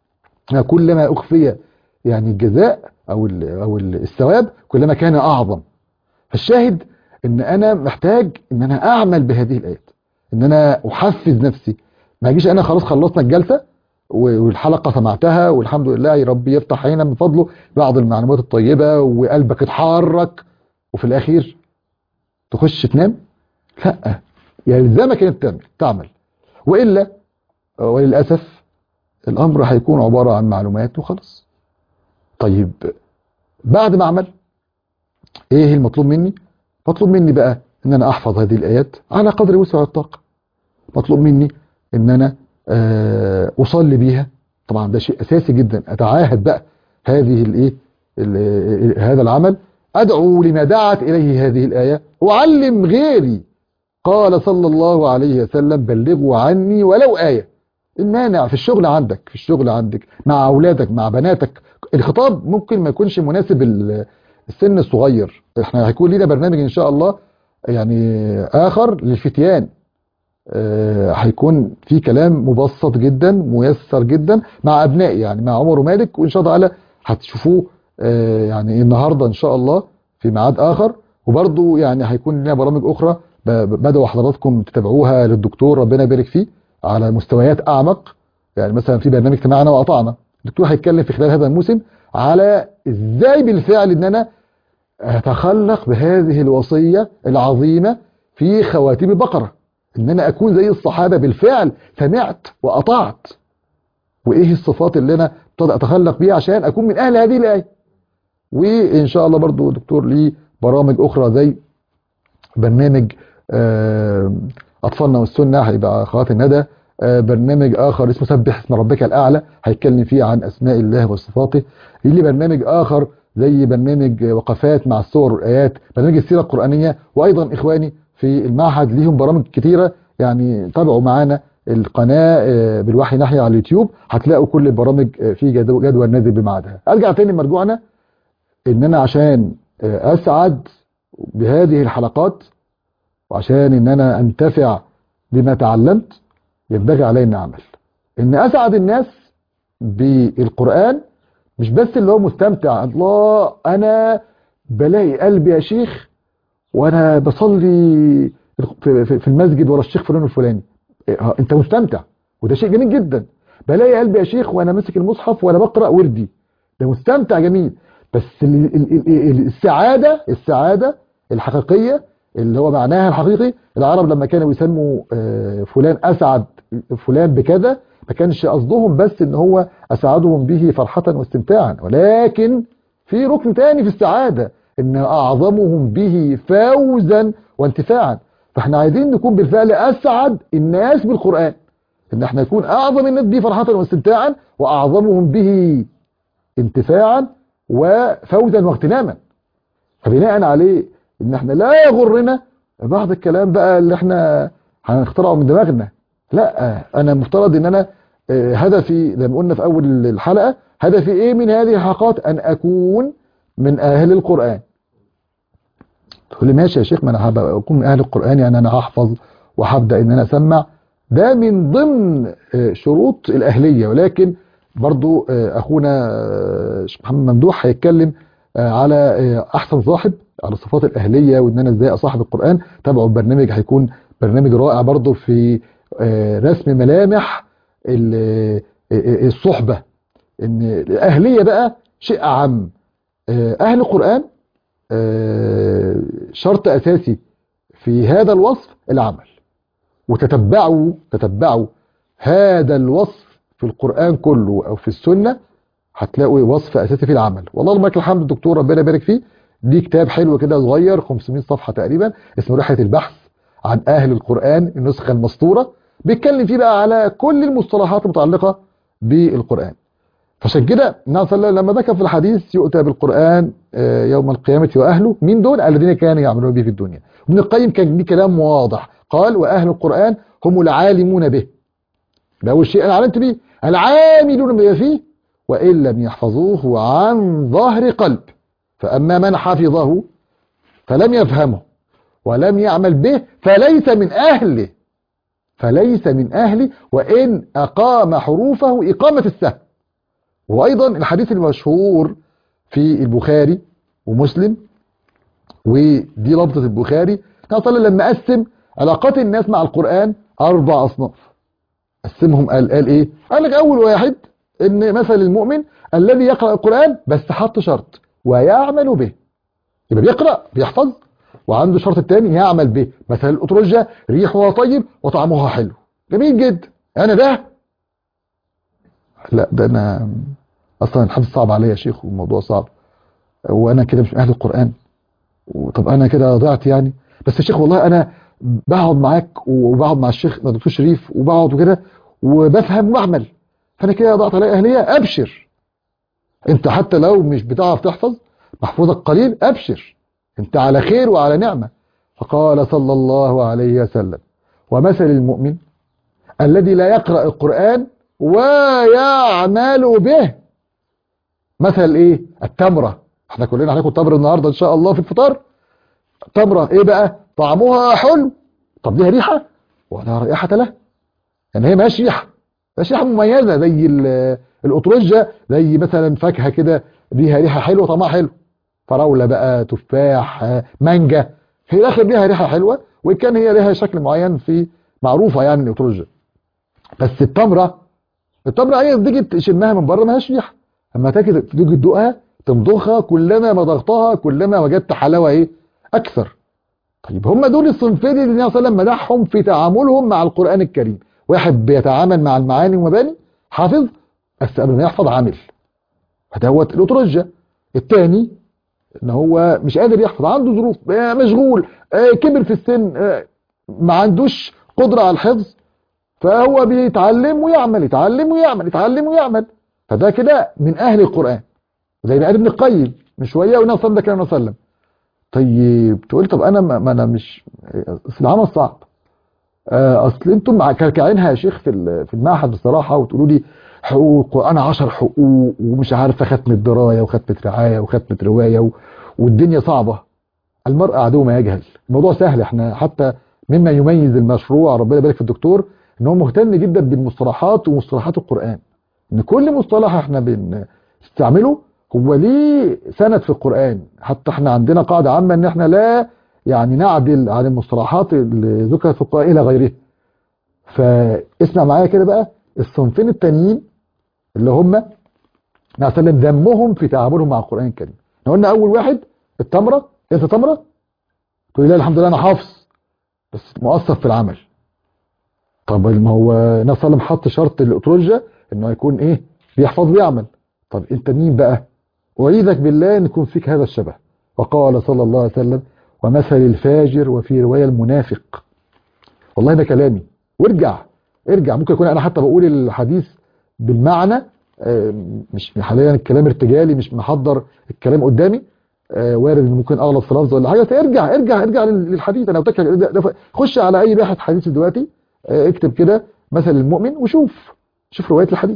كلما أخفي يعني الجزاء أو ال- أو ال- الثواب كلما كان أعظم فالشاهد إن أنا محتاج إن أنا أعمل بهذه الآيات إن أنا أحفز نفسي ما اجيش انا خلاص خلصنا الجلسه و- والحلقه سمعتها والحمد لله يا رب يفتح علينا من فضله بعض المعلومات الطيبه وقلبك اتحرك وفي الاخير تخش تنام لا يلزمك انك تعمل تعمل والا وللاسف الامر هيكون عباره عن معلومات وخلاص طيب بعد ما اعمل ايه المطلوب مني مطلوب مني بقى ان انا احفظ هذه الايات على قدر وسع الطاقه مطلوب مني ان انا آه، اصلي بيها طبعا ده شيء اساسي جدا اتعاهد بقى هذه الايه ال- هذا العمل ادعو لما دعت اليه هذه الايه واعلم غيري قال صلى الله عليه وسلم بلغوا عني ولو ايه المانع في الشغل عندك في الشغل عندك مع اولادك مع بناتك الخطاب ممكن ما يكونش مناسب ال- السن الصغير احنا هيكون لنا برنامج ان شاء الله يعني اخر للفتيان آه، هيكون في كلام مبسط جدا ميسر جدا مع ابنائي يعني مع عمر ومالك وان شاء الله تعالى هتشوفوه آه، يعني النهارده ان شاء الله في ميعاد اخر وبرضو يعني هيكون لنا برامج اخرى ب- ب- بدأوا حضراتكم تتابعوها للدكتور ربنا يبارك فيه على مستويات اعمق يعني مثلا في برنامج سمعنا وقطعنا الدكتور هيتكلم في خلال هذا الموسم على ازاي بالفعل ان انا اتخلق بهذه الوصية العظيمة في خواتيم البقرة ان انا اكون زي الصحابة بالفعل سمعت واطعت وايه الصفات اللي انا اتخلق بيها عشان اكون من اهل هذه الايه وان شاء الله برضو دكتور ليه برامج اخرى زي برنامج آه، اطفالنا والسنه هيبقى اخوات الندى آه، برنامج اخر اسمه سبح اسم ربك الاعلى هيتكلم فيه عن اسماء الله وصفاته ليه برنامج اخر زي برنامج وقفات مع الصور والايات برنامج السيره القرانيه وايضا اخواني في المعهد ليهم برامج كتيره يعني تابعوا معانا القناه آه، بالوحي ناحيه على اليوتيوب هتلاقوا كل البرامج آه، في جدو- جدول نازل بميعادها ارجع تاني لمرجوعنا ان انا عشان آه، اسعد بهذه الحلقات وعشان ان انا انتفع بما تعلمت ينبغي علي ان اعمل ان اسعد الناس بالقرآن مش بس اللي هو مستمتع الله انا بلاقي قلبي يا شيخ وانا بصلي في في- في المسجد ورا الشيخ فلان الفلاني إيه، انت مستمتع وده شيء جميل جدا بلاقي قلبي يا شيخ وانا ماسك المصحف وانا بقرا وردي ده مستمتع جميل بس ال- ال- ال- ال- السعاده السعاده الحقيقيه اللي هو معناها الحقيقي العرب لما كانوا يسموا آه، فلان اسعد فلان بكذا ما كانش قصدهم بس ان هو اسعدهم به فرحه واستمتاعا ولكن في ركن تاني في السعاده ان اعظمهم به فوزا وانتفاعا فاحنا عايزين نكون بالفعل اسعد الناس بالقران ان احنا نكون اعظم الناس به فرحه واستمتاعا واعظمهم به انتفاعا وفوزا واغتناما فبناء عليه ان احنا لا يغرنا بعض الكلام بقى اللي احنا هنخترعه من دماغنا لا انا مفترض ان انا آه، هدفي زي ما قلنا في اول الحلقه هدفي ايه من هذه الحلقات ان اكون من اهل القران تقول لي ماشي يا شيخ ما انا هبقى اكون من اهل القران يعني انا هحفظ وهبدا ان انا اسمع ده من ضمن آه، شروط الاهليه ولكن برضو آه، اخونا آه، شيخ محمد ممدوح هيتكلم آه، على آه، احسن صاحب على صفات الاهليه وان انا ازاي اصاحب القران تابعوا البرنامج هيكون برنامج رائع برضو في آه، رسم ملامح ال- آه، آه، الصحبه ان الاهليه بقى شيء اعم آه، اهل القران آه، شرط اساسي في هذا الوصف العمل وتتبعوا تتبعوا هذا الوصف في القرآن كله أو في السنة هتلاقوا وصف أساسي في العمل والله لك الحمد الدكتور ربنا يبارك فيه دي كتاب حلو كده صغير 500 صفحة تقريبا اسمه رحلة البحث عن أهل القرآن النسخة المسطورة بيتكلم فيه بقى على كل المصطلحات المتعلقة بالقرآن فعشان كده النبي صلى الله عليه وسلم لما ذكر في الحديث يؤتى بالقرآن آه، يوم القيامة وأهله مين دول الذين كانوا يعملون به في الدنيا ابن القيم كان ليه كلام واضح قال وأهل القرآن هم العالمون به ده أول شيء أنا علمت به العاملون بما فيه وإن لم يحفظوه عن ظهر قلب فأما من حفظه فلم يفهمه ولم يعمل به فليس من أهله فليس من أهله وإن أقام حروفه إقامة السهم وأيضا الحديث المشهور في البخاري ومسلم ودي لفظة البخاري كان صلى لما قسم علاقات الناس مع القرآن أربع أصناف قسمهم قال قال إيه؟ قال لك أول واحد إن مثل المؤمن الذي يقرأ القرآن بس حط شرط ويعمل به يبقى بيقرأ بيحفظ وعنده الشرط الثاني يعمل به مثل الأترجة ريحها طيب وطعمها حلو جميل جدا أنا ده لا ده أنا أصلا الحفظ صعب عليا يا شيخ والموضوع صعب وأنا كده مش من أهل القرآن طب أنا كده ضعت يعني بس يا شيخ والله أنا بقعد معاك وبقعد مع الشيخ دكتور شريف وبقعد وكده وبفهم واعمل فأنا كده ضعت عليا أهلية أبشر أنت حتى لو مش بتعرف تحفظ محفوظك قليل أبشر أنت على خير وعلى نعمة فقال صلى الله عليه وسلم ومثل المؤمن الذي لا يقرأ القرآن ويعمل به مثل ايه التمرة احنا كلنا هناكل تمر النهاردة ان شاء الله في الفطار تمرة ايه بقى طعمها حلو طب ليها ريحة ولا رائحة لها يعني هي ماهيش ريحة ماهيش ريحة مميزة زي الأطرجة زي مثلا فاكهة كده ليها ريحة حلوة طعمها حلو فراولة بقى تفاح آه، مانجا في الاخر ليها ريحة حلوة وان كان هي ليها شكل معين في معروفة يعني الاتروجة بس التمرة التمرة هي تيجي تشمها من بره مالهاش ريحة اما تيجي تيجي تدوقها تمضغها كلما مضغتها كلما وجدت حلاوة ايه اكثر طيب هم دول الصنفين اللي النبي صلى الله عليه وسلم مدحهم في تعاملهم مع القرآن الكريم واحد بيتعامل مع المعاني والمباني حافظ بس قبل ما يحفظ عامل فدوت الأترجة الثاني ان هو مش قادر يحفظ عنده ظروف آه، مشغول آه، كبر في السن آه، ما عندوش قدرة على الحفظ فهو بيتعلم ويعمل يتعلم ويعمل يتعلم ويعمل فده كده من أهل القرآن زي ما قال ابن القيم من شوية والنبي صلى الله عليه وسلم طيب تقول طب انا ما ما انا مش اصل العمل صعب آه، اصل انتم مع- كركعينها يا شيخ في ال- في المعهد بصراحه وتقولوا لي حقوق وانا 10 حقوق ومش عارفه ختمه درايه وختمه رعايه وختمه روايه و... والدنيا صعبه المرء عدو ما يجهل الموضوع سهل احنا حتى مما يميز المشروع ربنا يبارك في الدكتور ان هو مهتم جدا بالمصطلحات ومصطلحات القران ان كل مصطلح احنا بنستعمله هو ليه سند في القرآن حتى احنا عندنا قاعدة عامة ان احنا لا يعني نعدل عن المصطلحات اللي ذكرت في القرآن الى غيرها فاسمع معايا كده بقى الصنفين التانيين اللي هم النبي صلى الله عليه وسلم ذمهم في تعاملهم مع القرآن الكريم احنا قلنا اول واحد التمرة انت تمرة تقول لي لا الحمد لله انا حافظ بس مؤثر في العمل طب ما هو النبي صلى الله عليه وسلم حط شرط الاتروجة انه يكون ايه بيحفظ ويعمل طب انت مين بقى أعيذك بالله أن يكون فيك هذا الشبه وقال صلى الله عليه وسلم ومثل الفاجر وفي رواية المنافق والله ده كلامي وارجع ارجع ممكن يكون أنا حتى بقول الحديث بالمعنى آه، مش حاليا الكلام ارتجالي مش محضر الكلام قدامي آه، وارد ان ممكن اغلط في لفظ ولا حاجه فارجع ارجع ارجع لل- للحديث انا قلت لك ده- ده- خش على اي باحث حديث دلوقتي آه، اكتب كده مثل المؤمن وشوف شوف روايه الحديث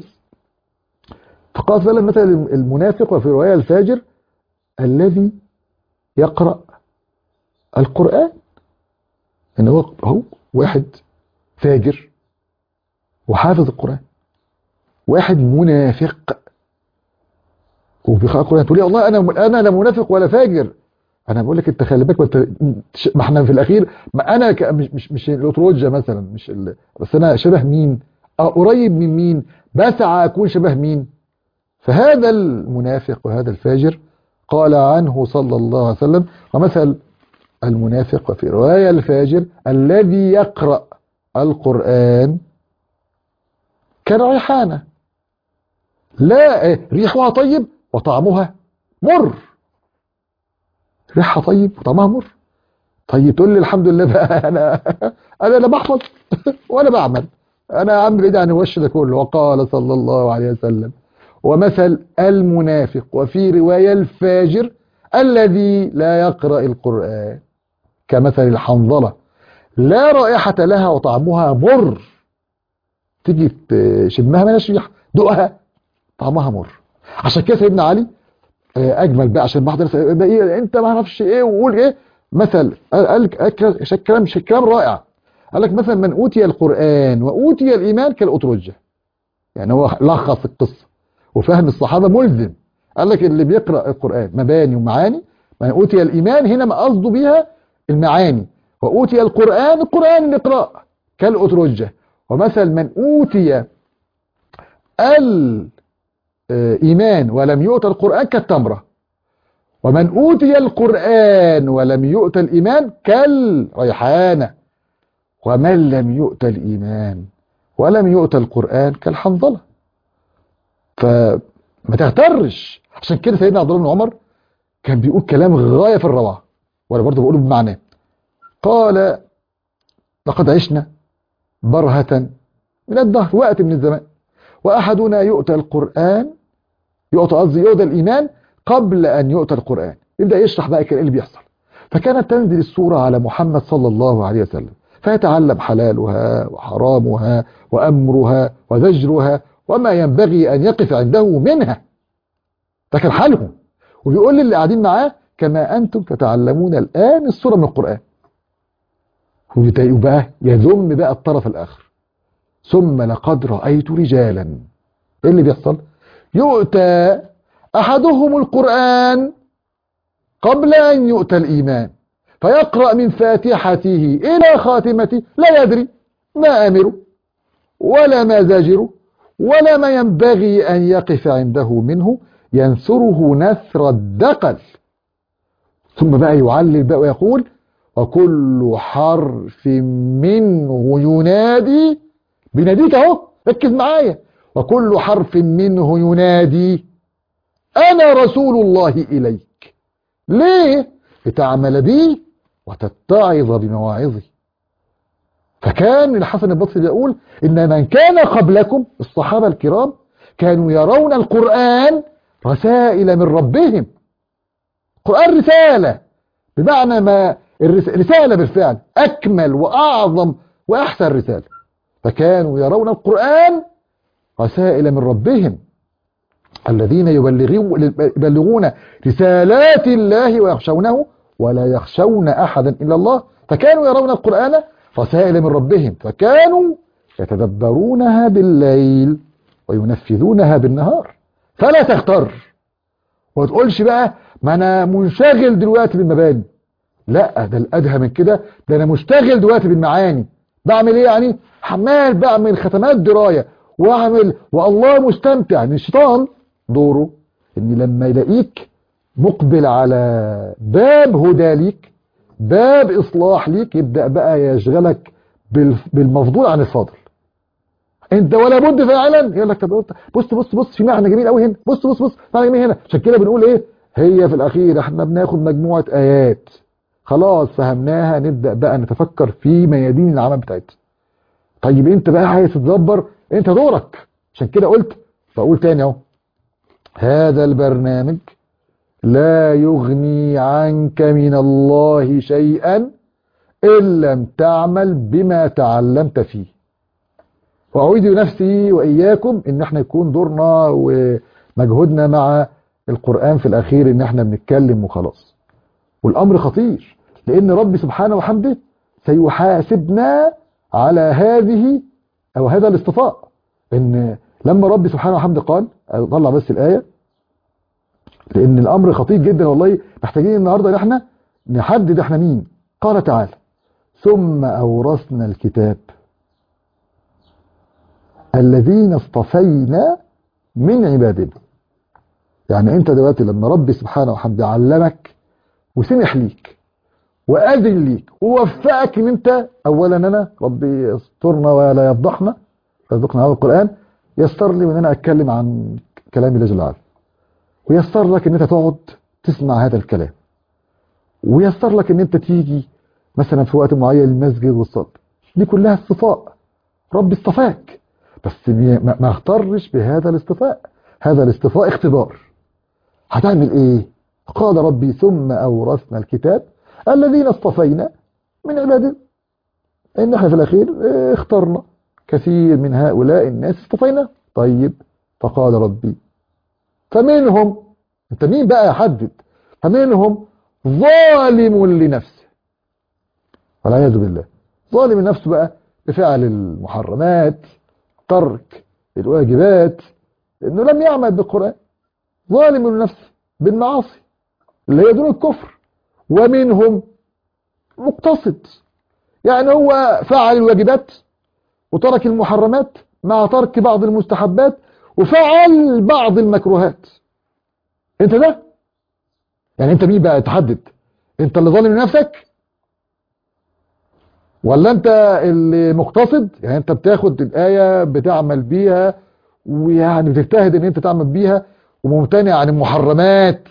فقال فعلا مثل المنافق وفي رواية الفاجر الذي يقرأ القرآن ان هو هو واحد فاجر وحافظ القرآن واحد منافق وبيقرأ القرآن تقول لي والله انا انا لا منافق ولا فاجر انا بقول لك انت خلي بالك ما انت- ما احنا في الاخير ما انا ك- مش مش مش الاوتروجيا مثلا مش ال... بس انا شبه مين اه قريب من مين بسعى اكون شبه مين فهذا المنافق وهذا الفاجر قال عنه صلى الله عليه وسلم ومثل المنافق وفي رواية الفاجر الذي يقرأ القرآن كالريحانة لا إيه، ريحها طيب وطعمها مر ريحها طيب وطعمها مر طيب تقول لي الحمد لله بقى انا انا لا بحفظ ولا بعمل انا يا عم بعيد عن الوش ده كله وقال صلى الله عليه وسلم ومثل المنافق وفي رواية الفاجر الذي لا يقرأ القرآن كمثل الحنظلة لا رائحة لها وطعمها مر تيجي تشمها مالهاش ريحة دوقها طعمها مر عشان كده سيدنا علي آه، اجمل بقى عشان بعض الناس يقول بقى ايه انت ما اعرفش ايه وقول ايه مثل قال قال- قال ك- كلام كلام رائع قال لك مثلا من اوتي القران واوتي الايمان كالاطرجه يعني هو لخص القصه وفهم الصحابه ملزم قال لك اللي بيقرا القران مباني ومعاني من اوتي الايمان هنا ما قصده بيها المعاني واوتي القران القران الاقراء كالاطرجه ومثل من اوتي الايمان ولم يؤت القران كالتمره ومن اوتي القران ولم يؤت الايمان كالريحانه ومن لم يؤت الايمان ولم يؤت القران كالحنظله فما تغترش عشان كده سيدنا عبد الله بن عمر كان بيقول كلام غايه في الروعه وانا برضه بقوله بمعناه قال لقد عشنا برهة من الدهر وقت من الزمان وأحدنا يؤتى القرآن يؤتى قصدي يؤتى الإيمان قبل أن يؤتى القرآن يبدأ يشرح بقى كده إيه اللي بيحصل فكانت تنزل السورة على محمد صلى الله عليه وسلم فيتعلم حلالها وحرامها وأمرها وزجرها وما ينبغي أن يقف عنده منها ده كان حالهم وبيقول للي قاعدين معاه كما أنتم تتعلمون الآن السورة من القرآن وبقى يذم بقى الطرف الآخر ثم لقد رأيت رجالا ايه اللي بيحصل يؤتى أحدهم القرآن قبل أن يؤتى الإيمان فيقرأ من فاتحته إلى خاتمته لا يدري ما أمره ولا ما زاجره ولا ما ينبغي أن يقف عنده منه ينثره نثر الدقل ثم بقى يعلل بقى ويقول وكل حرف منه ينادي بيناديك اهو ركز معايا وكل حرف منه ينادي انا رسول الله اليك ليه لتعمل بي وتتعظ بمواعظي فكان الحسن البصري يقول ان من كان قبلكم الصحابه الكرام كانوا يرون القران رسائل من ربهم القران رساله بمعنى ما الرسالة بالفعل أكمل وأعظم وأحسن رسالة فكانوا يرون القرآن رسائل من ربهم الذين يبلغون رسالات الله ويخشونه ولا يخشون أحدا إلا الله فكانوا يرون القرآن رسائل من ربهم فكانوا يتدبرونها بالليل وينفذونها بالنهار فلا تغتر وتقولش بقى ما أنا منشغل دلوقتي بالمباني لا ده الادهى من كده ده انا مشتغل دلوقتي بالمعاني بعمل ايه يعني عمال بعمل ختمات درايه واعمل والله مستمتع ان الشيطان دوره ان لما يلاقيك مقبل على باب هدى ليك باب اصلاح ليك يبدا بقى يشغلك بالمفضول عن الفاضل انت ولا بد فعلا يقول لك طب بص بص بص في معنى جميل قوي هنا بص بص بص معنى جميل هنا عشان كده بنقول ايه هي في الاخير احنا بناخد مجموعه ايات خلاص فهمناها نبدأ بقى نتفكر في ميادين العمل بتاعتها طيب انت بقى عايز تتدبر انت دورك عشان كده قلت بقول تاني اهو هذا البرنامج لا يغني عنك من الله شيئا إن لم تعمل بما تعلمت فيه وأعيد نفسي وإياكم إن احنا يكون دورنا ومجهودنا مع القرآن في الأخير إن احنا بنتكلم وخلاص والأمر خطير لأن رب سبحانه وحمده سيحاسبنا على هذه أو هذا الاصطفاء إن لما رب سبحانه وحمده قال طلع بس الآية لأن الأمر خطير جدا والله محتاجين النهاردة إن احنا نحدد احنا مين قال تعالى ثم أورثنا الكتاب الذين اصطفينا من عبادنا يعني انت دلوقتي لما ربي سبحانه وحمده علمك وسمح ليك وأذن ليك ووفقك ان انت اولا انا ربي يسترنا ولا يفضحنا يرزقنا هذا القرآن يسر لي ان انا اتكلم عن كلام الله جل وعلا ويسر لك ان انت تقعد تسمع هذا الكلام ويسر لك ان انت تيجي مثلا في وقت معين المسجد والصلاة دي كلها اصطفاء ربي اصطفاك بس ما اغترش بهذا الاصطفاء هذا الاصطفاء اختبار هتعمل ايه قال ربي ثم أورثنا الكتاب الذين اصطفينا من عبادنا إن احنا في الأخير اخترنا كثير من هؤلاء الناس اصطفينا طيب فقال ربي فمنهم انت مين بقى يحدد فمنهم ظالم لنفسه والعياذ بالله ظالم لنفسه بقى بفعل المحرمات ترك الواجبات انه لم يعمل بالقرآن ظالم لنفسه بالمعاصي اللي هي دون الكفر ومنهم مقتصد يعني هو فعل الواجبات وترك المحرمات مع ترك بعض المستحبات وفعل بعض المكروهات انت ده يعني انت مين بقى تحدد انت اللي ظالم لنفسك ولا انت اللي مقتصد يعني انت بتاخد الآية بتعمل بيها ويعني بتجتهد ان انت تعمل بيها وممتنع عن المحرمات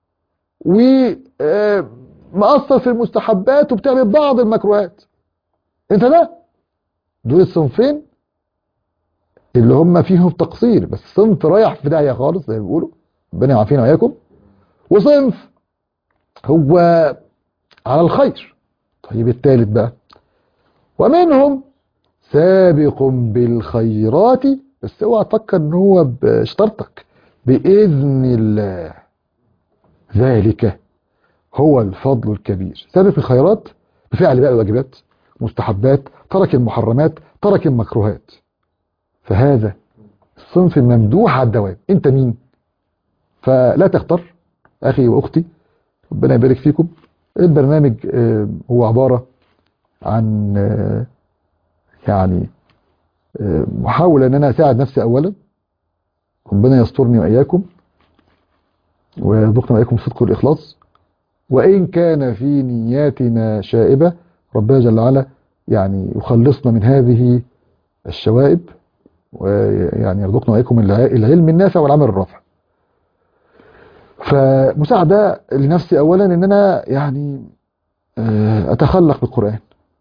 ومقصر في المستحبات وبتعمل بعض المكروهات انت ده دول الصنفين اللي هم فيهم تقصير بس صنف رايح في داهيه خالص زي ما بيقولوا ربنا يعافينا واياكم وصنف هو على الخير طيب الثالث بقى ومنهم سابق بالخيرات بس اوعى تفكر ان هو بشطارتك باذن الله ذلك هو الفضل الكبير سابق الخيرات بفعل بقى الواجبات مستحبات ترك المحرمات ترك المكروهات فهذا الصنف الممدوح على الدوام انت مين فلا تختار اخي واختي ربنا يبارك فيكم البرنامج آه، هو عبارة عن آه، يعني آه، محاولة ان انا اساعد نفسي اولا ربنا يسترني واياكم ويرزقنا واياكم الصدق والاخلاص وان كان في نياتنا شائبة ربنا جل وعلا يعني يخلصنا من هذه الشوائب ويعني يرزقنا واياكم الع- العلم النافع والعمل الرافع فمساعدة لنفسي اولا ان انا يعني آه، اتخلق بالقرآن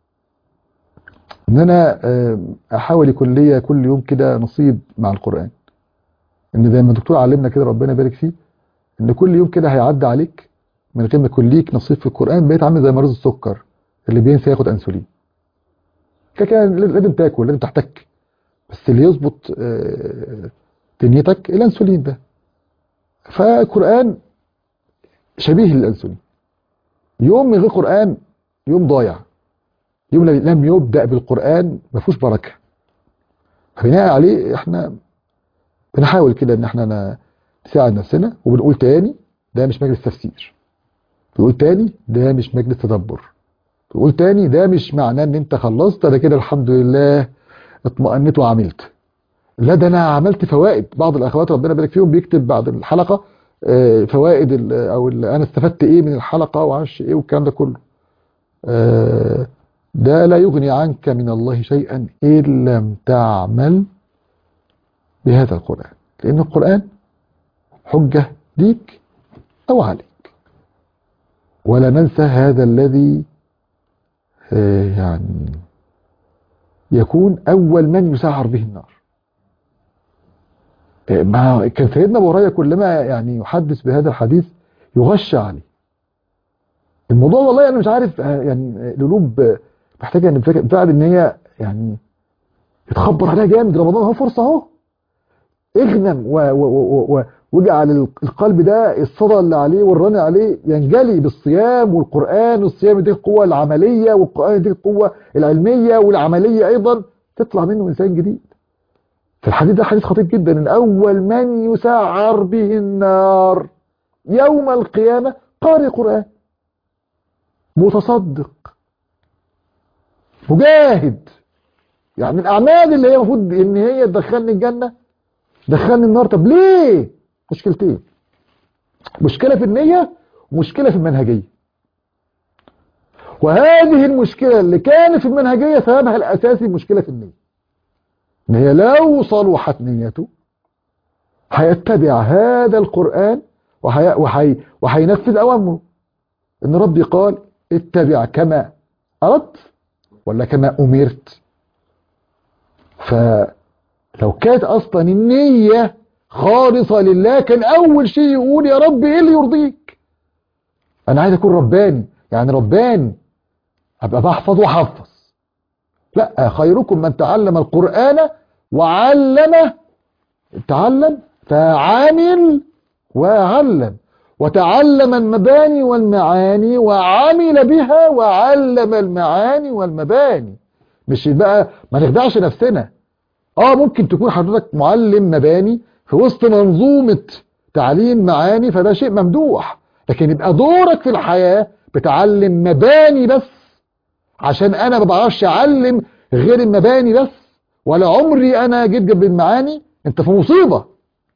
ان انا آه، احاول يكون ليا كل يوم كده نصيب مع القرآن ان زي ما الدكتور علمنا كده ربنا يبارك فيه ان كل يوم كده هيعدي عليك من غير ما يكون ليك نصيب في القرآن بقيت عامل زي مريض السكر اللي بينسى ياخد انسولين كده كده لازم تاكل لازم تحتك بس اللي يظبط آه، دنيتك الانسولين ده فالقرآن شبيه للانسولين يوم من غير قرآن يوم ضايع يوم لم يبدأ بالقرآن ما فيهوش بركة فبناء عليه احنا بنحاول كده ان احنا ن- نساعد نفسنا وبنقول تاني ده مش مجلس تفسير بنقول تاني ده مش مجلس تدبر بنقول تاني ده مش معناه ان انت خلصت انا كده الحمد لله اطمأنت وعملت لا ده انا عملت فوائد بعض الاخوات ربنا يبارك فيهم بيكتب بعد الحلقة آه، فوائد ال- او ال- انا استفدت ايه من الحلقة وعملش ايه والكلام ده كله آه، ده لا يغني عنك من الله شيئا إن لم تعمل بهذا القرآن لأن القرآن حجة ليك أو عليك ولا ننسى هذا الذي آه، يعني يكون أول من يسعر به النار آه، ما كان سيدنا أبو هريرة كلما يعني يحدث بهذا الحديث يغش عليه الموضوع والله أنا مش عارف آه، يعني القلوب آه، محتاجة ان فكرة بتاعت ان هي يعني يتخبر عليها جامد رمضان اهو فرصة اهو اغنم و- و- و- و- واجعل القلب ده الصدى اللي عليه والرن عليه ينجلي بالصيام والقرآن والصيام يديك القوة العملية والقرآن يديك القوة العلمية والعملية ايضا تطلع منه انسان جديد فالحديث ده حديث خطير جدا ان اول من يسعر به النار يوم القيامة قارئ قرآن متصدق مجاهد يعني من الاعمال اللي هي المفروض ان هي تدخلني الجنه دخلني النار طب ليه مشكلتين مشكله في النيه ومشكله في المنهجيه وهذه المشكله اللي كانت في المنهجيه سببها الاساسي مشكله في النيه ان هي لو صلحت نيته هيتبع هذا القران وهي وهي وهينفذ اوامره ان ربي قال اتبع كما اردت ولا كما أمرت فلو كانت أصلا النية خالصة لله كان أول شيء يقول يا رب إيه اللي يرضيك أنا عايز أكون رباني يعني رباني أبقى بحفظ وحفظ لا خيركم من تعلم القرآن وعلمه تعلم فعمل وعلم وتعلم المباني والمعاني وعمل بها وعلم المعاني والمباني مش بقى ما نخدعش نفسنا اه ممكن تكون حضرتك معلم مباني في وسط منظومة تعليم معاني فده شيء ممدوح لكن يبقى دورك في الحياة بتعلم مباني بس عشان انا ما بعرفش اعلم غير المباني بس ولا عمري انا جيت جنب المعاني انت في مصيبة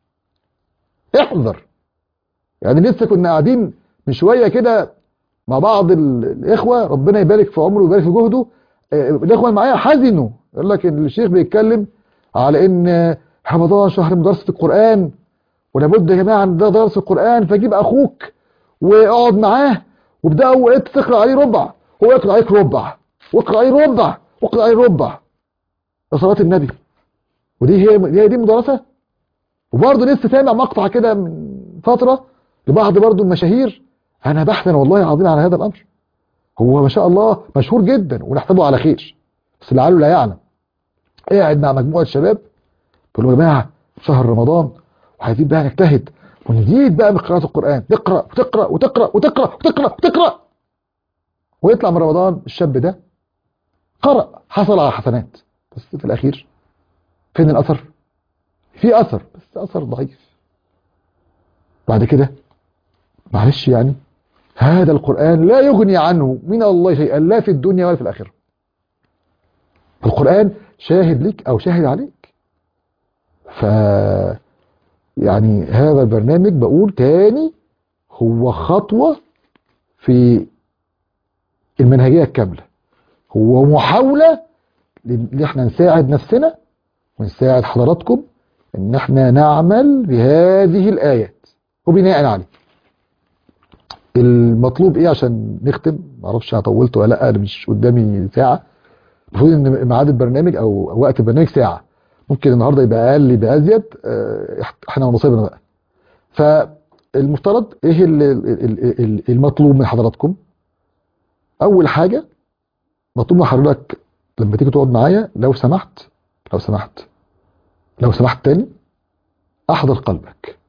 احذر يعني لسه كنا قاعدين من شوية كده مع بعض ال- الإخوة ربنا يبارك في عمره ويبارك في جهده آه، الإخوة اللي معايا حزنوا يقول لك إن الشيخ بيتكلم على إن آه، رمضان شهر مدرسة القرآن ولابد يا جماعة إن ده درس القرآن فجيب أخوك واقعد معاه وابدأوا إيه تقرأ عليه ربع هو يقرأ عليك ربع واقرأ عليه ربع واقرأ عليه ربع ده صلاة النبي ودي هي هي دي مدرسة وبرضه لسه سامع مقطع كده من فترة لبعض برضه المشاهير انا بحثا والله العظيم على هذا الامر هو ما شاء الله مشهور جدا ونحسبه على خير بس لعله لا يعلم قاعد مع مجموعة شباب تقول له يا جماعة شهر رمضان وعايزين بقى نجتهد ونزيد بقى من قراءة القرآن تقرأ وتقرأ وتقرأ وتقرأ وتقرأ وتقرأ ويطلع من رمضان الشاب ده قرأ حصل على حسنات بس في الأخير فين الأثر؟ في أثر بس أثر ضعيف بعد كده معلش يعني هذا القرآن لا يغني عنه من الله شيئا لا في الدنيا ولا في الآخرة القرآن شاهد لك أو شاهد عليك ف يعني هذا البرنامج بقول تاني هو خطوة في المنهجية الكاملة هو محاولة ان احنا نساعد نفسنا ونساعد حضراتكم ان احنا نعمل بهذه الآيات وبناء عليه المطلوب ايه عشان نختم معرفش انا طولت ولا لا انا مش قدامي ساعة المفروض ان ميعاد البرنامج او وقت البرنامج ساعة ممكن النهارده يبقى اقل يبقى ازيد اه، احنا ونصيبنا بقى فالمفترض ايه ال- ال- ال- ال- المطلوب من حضراتكم اول حاجة مطلوب من حضرتك لما تيجي تقعد معايا لو سمحت لو سمحت لو سمحت تاني احضر قلبك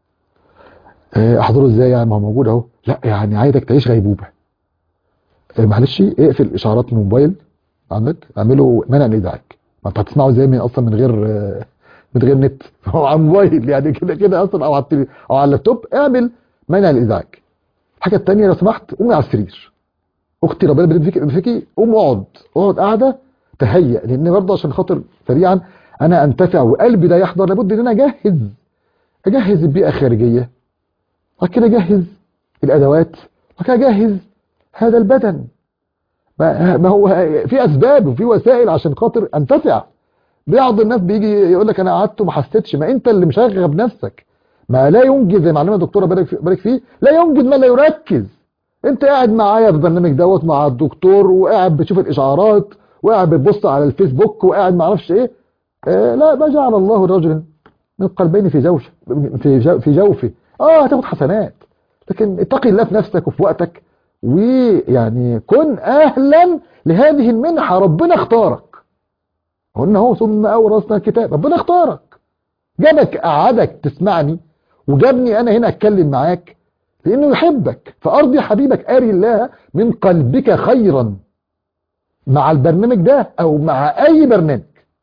اه، احضره ازاي يعني ما هو موجود اهو لا يعني عايزك تعيش غيبوبة اه، معلش اقفل اشعارات من الموبايل عندك اعمله منع الازعاج ما انت هتسمعه ازاي من اصلا من غير اه، من غير نت هو على الموبايل يعني كده كده اصلا او على التلي- او على اللابتوب اعمل منع الازعاج الحاجه الثانيه لو سمحت قومي على السرير اختي ربنا يبارك فيكي فيكي قوم اقعد اقعد قاعده تهيأ لان برضه عشان خاطر سريعا انا انتفع وقلبي ده يحضر لابد ان انا اجهز اجهز البيئه الخارجيه وبعد كده اجهز الادوات وبعد كده اجهز هذا البدن ما ما هو في اسباب وفي وسائل عشان خاطر انتفع بعض الناس بيجي يقول لك انا قعدت وما حسيتش ما انت اللي مشغب نفسك ما لا ينجز زي ما علمنا الدكتوره بارك في- بارك فيه لا ينجز ما لا يركز انت قاعد معايا في البرنامج دوت مع الدكتور وقاعد بتشوف الاشعارات وقاعد بتبص على الفيسبوك وقاعد ما اعرفش ايه آه لا ما جعل الله الرجل من قلبين في زوجه في جو في جوفه اه هتاخد حسنات لكن اتقي الله في نفسك وفي وقتك ويعني كن اهلا لهذه المنحه ربنا اختارك قلنا هو ثم اورثنا الكتاب ربنا اختارك جابك قعدك تسمعني وجابني انا هنا اتكلم معاك لانه يحبك فارضي حبيبك اري الله من قلبك خيرا مع البرنامج ده او مع اي برنامج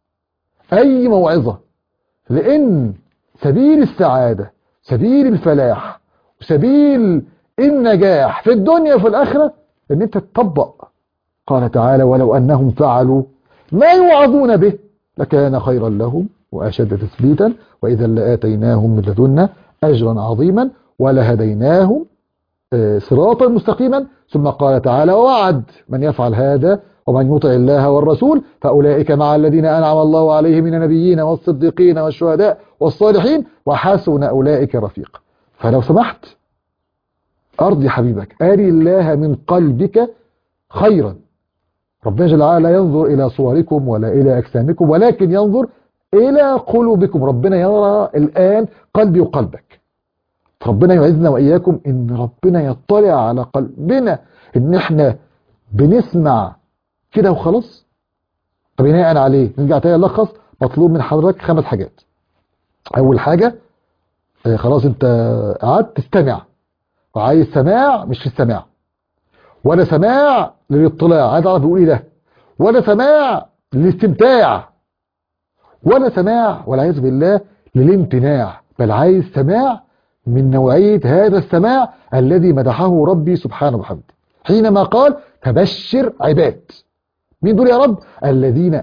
اي موعظة لان سبيل السعادة سبيل الفلاح وسبيل النجاح في الدنيا وفي الاخرة ان انت تطبق قال تعالى ولو انهم فعلوا ما يوعظون به لكان خيرا لهم واشد تثبيتا واذا لاتيناهم من لدنا اجرا عظيما ولهديناهم آه، صراطا مستقيما ثم قال تعالى ووعد من يفعل هذا ومن يطع الله والرسول فأولئك مع الذين أنعم الله عليهم من النبيين والصديقين والشهداء والصالحين وحسن أولئك رفيقا فلو سمحت أرضي حبيبك أري الله من قلبك خيرا ربنا جل وعلا لا ينظر إلى صوركم ولا إلى أجسامكم ولكن ينظر إلى قلوبكم ربنا يرى الآن قلبي وقلبك ربنا يعزنا وإياكم إن ربنا يطلع على قلبنا إن إحنا بنسمع كده وخلاص بناء عليه نرجع تاني نلخص مطلوب من حضرتك خمس حاجات أول حاجة آه، خلاص أنت قعدت تستمع وعايز سماع مش في السماع ولا سماع للاطلاع عايز أعرف بيقول إيه ده ولا سماع للاستمتاع ولا سماع والعياذ بالله للامتناع بل عايز سماع من نوعية هذا السماع الذي مدحه ربي سبحانه وبحمده حينما قال تبشر عباد مين دول يا رب الذين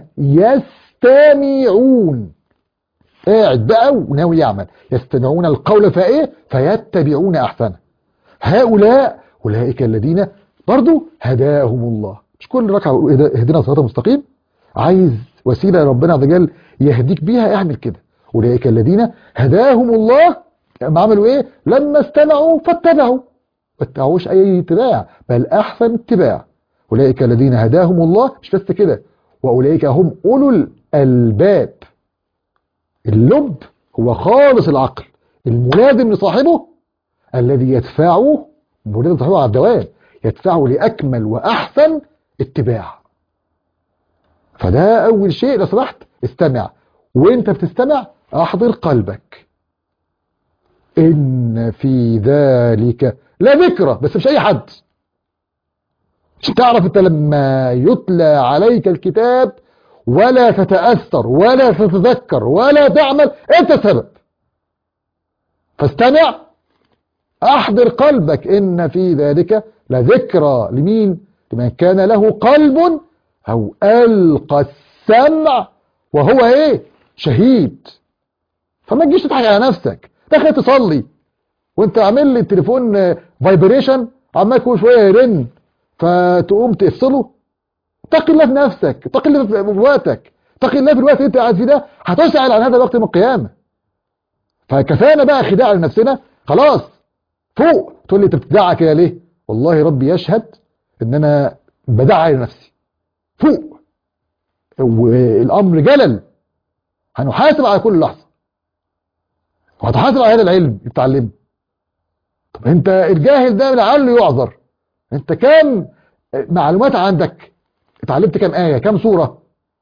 يستمعون قاعد بقى وناوي يعمل يستمعون القول فايه فيتبعون احسنه هؤلاء اولئك الذين برضو هداهم الله مش كل ركعه بقول اهد- اهدنا صراط مستقيم عايز وسيله ربنا عز وجل يهديك بيها اعمل كده اولئك الذين هداهم الله لما عملوا ايه لما استمعوا فاتبعوا ما اتبعوش اي اتباع بل احسن اتباع اولئك الذين هداهم الله مش بس كده واولئك هم اولو الالباب اللب هو خالص العقل الملازم لصاحبه الذي يدفعه ملازم صاحبه على الدوام يدفعه لاكمل واحسن اتباع فده اول شيء لو سمحت استمع وانت بتستمع احضر قلبك ان في ذلك لذكرى بس مش اي حد مش تعرف انت لما يتلى عليك الكتاب ولا تتأثر ولا تتذكر ولا تعمل انت سبب فاستمع احضر قلبك ان في ذلك لذكرى لمين لمن كان له قلب او القى السمع وهو ايه شهيد فما تجيش تضحك على نفسك داخل تصلي وانت عامل لي التليفون فايبريشن عمال كل شويه يرن فتقوم تفصله اتق الله في نفسك اتق الله في وقتك اتق الله في الوقت اللي انت قاعد فيه ده هتسأل عن هذا الوقت يوم القيامه فكفانا بقى خداع لنفسنا خلاص فوق تقول لي انت بتدعى كده ليه والله ربي يشهد ان انا بدعي لنفسي فوق والامر جلل هنحاسب على كل لحظه وهتحاسب على هذا العلم اللي بتعلمه طب انت الجاهل ده لعله يعذر انت كام معلومات عندك اتعلمت كام آية كام سورة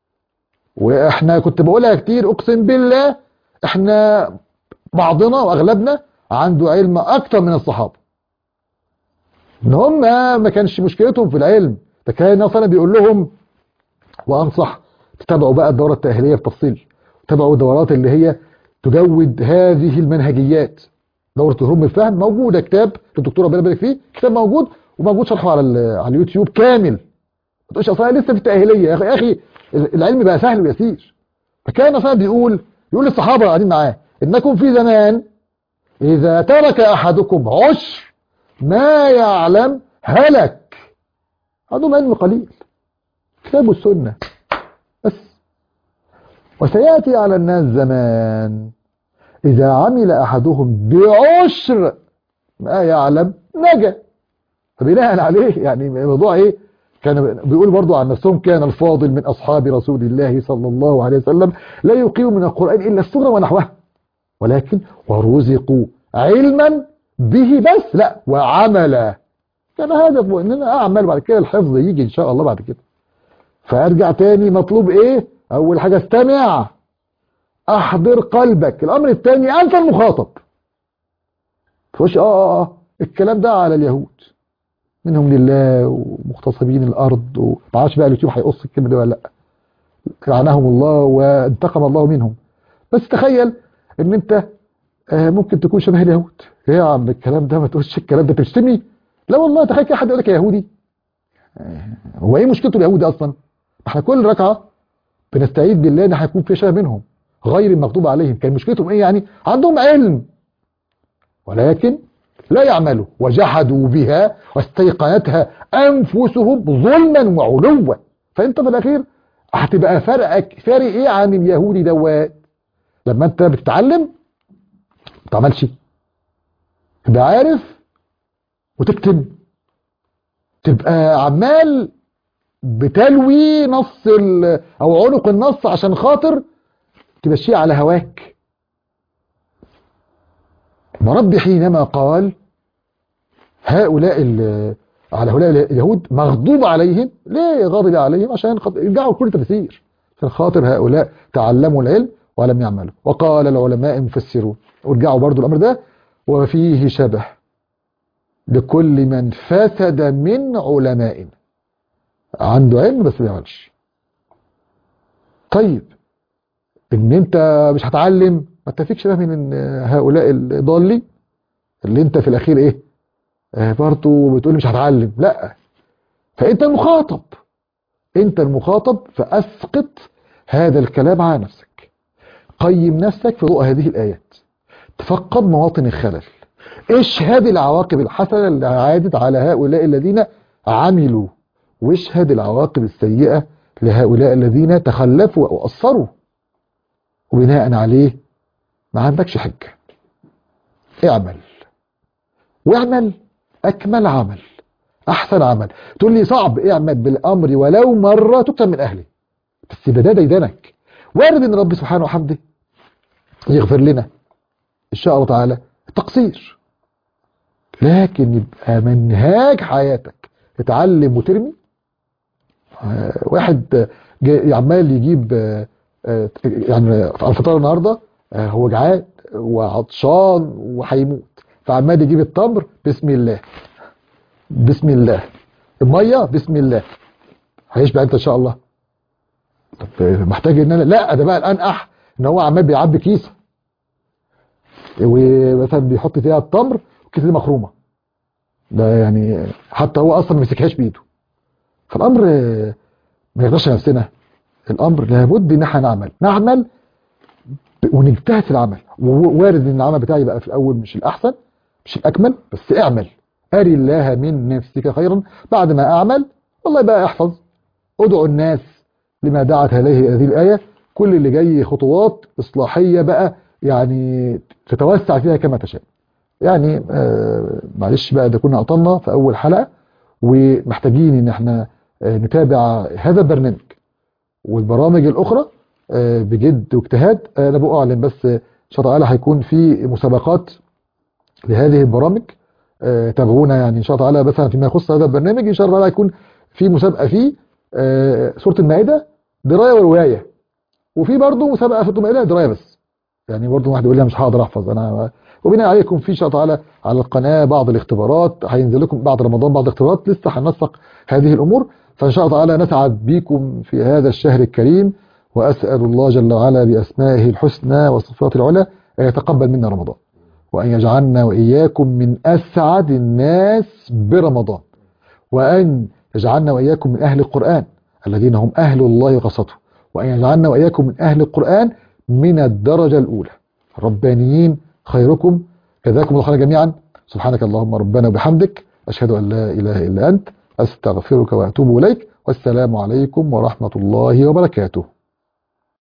واحنا كنت بقولها كتير اقسم بالله احنا بعضنا واغلبنا عنده علم اكتر من الصحابة ان هم ما كانش مشكلتهم في العلم ده كان مثلا بيقول لهم وانصح تتابعوا بقى الدورة التأهيلية بتفصيل تابعوا الدورات اللي هي تجود هذه المنهجيات دورة هرم الفهم موجودة كتاب للدكتور ربنا يبارك فيه كتاب موجود وموجود شرحه على على اليوتيوب كامل ما تقولش اصلا لسه في التأهيلية يا اخي يا اخي العلم بقى سهل ويسير فكان مثلا بيقول يقول للصحابة قاعدين معاه انكم في زمان اذا ترك احدكم عشر ما يعلم هلك عندهم علم قليل كتاب السنة بس وسيأتي على الناس زمان إذا عمل أحدهم بعشر ما يعلم نجا فبناء عليه يعني الموضوع إيه كان بيقول برضو عن نفسهم كان الفاضل من أصحاب رسول الله صلى الله عليه وسلم لا يقيم من القرآن إلا السورة ونحوها ولكن ورزقوا علما به بس لا وعملا كان هدف ان انا اعمل بعد كده الحفظ يجي ان شاء الله بعد كده فارجع تاني مطلوب ايه اول حاجة استمع احضر قلبك الامر الثاني انت المخاطب تخش اه اه اه الكلام ده على اليهود منهم لله ومغتصبين الارض ومعرفش بقى اليوتيوب هيقص الكلمه دي ولا لا لعنهم الله وانتقم الله منهم بس تخيل ان انت آه ممكن تكون شبه اليهود ايه يا عم الكلام ده ما تقولش الكلام ده تشتمني لا والله تخيل كده حد يقول لك يا يهودي هو ايه مشكلته اليهودي اصلا احنا كل ركعه بنستعيذ بالله ان هيكون في شبه منهم غير المكتوب عليهم كان مشكلتهم ايه يعني عندهم علم ولكن لا يعملوا وجحدوا بها واستيقنتها انفسهم ظلما وعلوا فانت في الاخير هتبقى فرقك فارق ايه عن اليهودي دوات لما انت بتتعلم ما تعملش تبقى عارف وتكتب تبقى عمال بتلوي نص او عنق النص عشان خاطر تمشيه على هواك ورب حينما قال هؤلاء على هؤلاء اليهود مغضوب عليهم ليه غاضب عليهم عشان يرجعوا كل تفسير عشان خاطر هؤلاء تعلموا العلم ولم يعملوا وقال العلماء المفسرون ورجعوا برضو الأمر ده وفيه شبه لكل من فسد من علمائنا عنده علم بس ما بيعملش طيب ان انت مش هتعلم ما انت فيك شبه من هؤلاء الضالين اللي انت في الاخير ايه آه برضه بتقول مش هتعلم لا فانت المخاطب انت المخاطب فاسقط هذا الكلام على نفسك قيم نفسك في ضوء هذه الايات تفقد مواطن الخلل اشهد العواقب الحسنه اللي عادت على هؤلاء الذين عملوا واشهد العواقب السيئه لهؤلاء الذين تخلفوا او قصروا وبناء عليه ما عندكش حجه اعمل واعمل اكمل عمل احسن عمل تقول لي صعب اعمل بالامر ولو مره تكتب من اهله بس ده ديدنك وارد ان رب سبحانه وحمده يغفر لنا ان شاء الله تعالى التقصير لكن يبقى منهاج حياتك اتعلم وترمي آه واحد عمال يجيب آه آه يعني على الفطار النهارده هو جعان وعطشان وهيموت فعمال يجيب التمر بسم الله بسم الله الميه بسم الله هيشبع انت ان شاء الله طب محتاج ان انا لا ده بقى الانقح ان هو عمال بيعبي كيسه ومثلا بيحط فيها التمر الكيسه دي مخرومه ده يعني حتى هو اصلا ما مسكهاش بايده فالامر آه، ما يقدرش نفسنا الامر لابد ان احنا نعمل نعمل ب- ونجتهد في العمل ووارد ان العمل بتاعي يبقى في الاول مش الاحسن مش الاكمل بس اعمل اري الله من نفسك خيرا بعد ما اعمل والله بقى احفظ ادعو الناس لما دعت عليه هذه الايه كل اللي جاي خطوات اصلاحيه بقى يعني تتوسع فيها كما تشاء يعني آه معلش بقى ده كنا قطلنا في اول حلقه ومحتاجين ان احنا آه نتابع هذا البرنامج والبرامج الاخرى آه بجد واجتهاد آه انا بأعلن بس آه، ان شاء الله تعالى هيكون في مسابقات لهذه البرامج آه، تابعونا يعني ان شاء الله تعالى مثلا فيما يخص هذا البرنامج ان شاء الله تعالى هيكون في مسابقه فيه آه، سوره المائده درايه وروايه وفي برضه مسابقه سوره المائده درايه بس يعني برضه واحد يقول لي أنا مش هقدر احفظ انا وبناء عليكم في ان شاء الله تعالى على القناه بعض الاختبارات هينزل لكم بعد رمضان بعض الاختبارات لسه هننسق هذه الامور فان شاء الله تعالى نسعد بكم في هذا الشهر الكريم واسال الله جل وعلا باسمائه الحسنى وصفاته العلى ان يتقبل منا رمضان وأن يجعلنا وإياكم من أسعد الناس برمضان وأن يجعلنا وإياكم من أهل القرآن الذين هم أهل الله وقصته وأن يجعلنا وإياكم من أهل القرآن من الدرجة الأولى ربانيين خيركم جزاكم الله خيرا جميعا سبحانك اللهم ربنا وبحمدك أشهد أن لا إله إلا أنت أستغفرك وأتوب إليك والسلام عليكم ورحمة الله وبركاته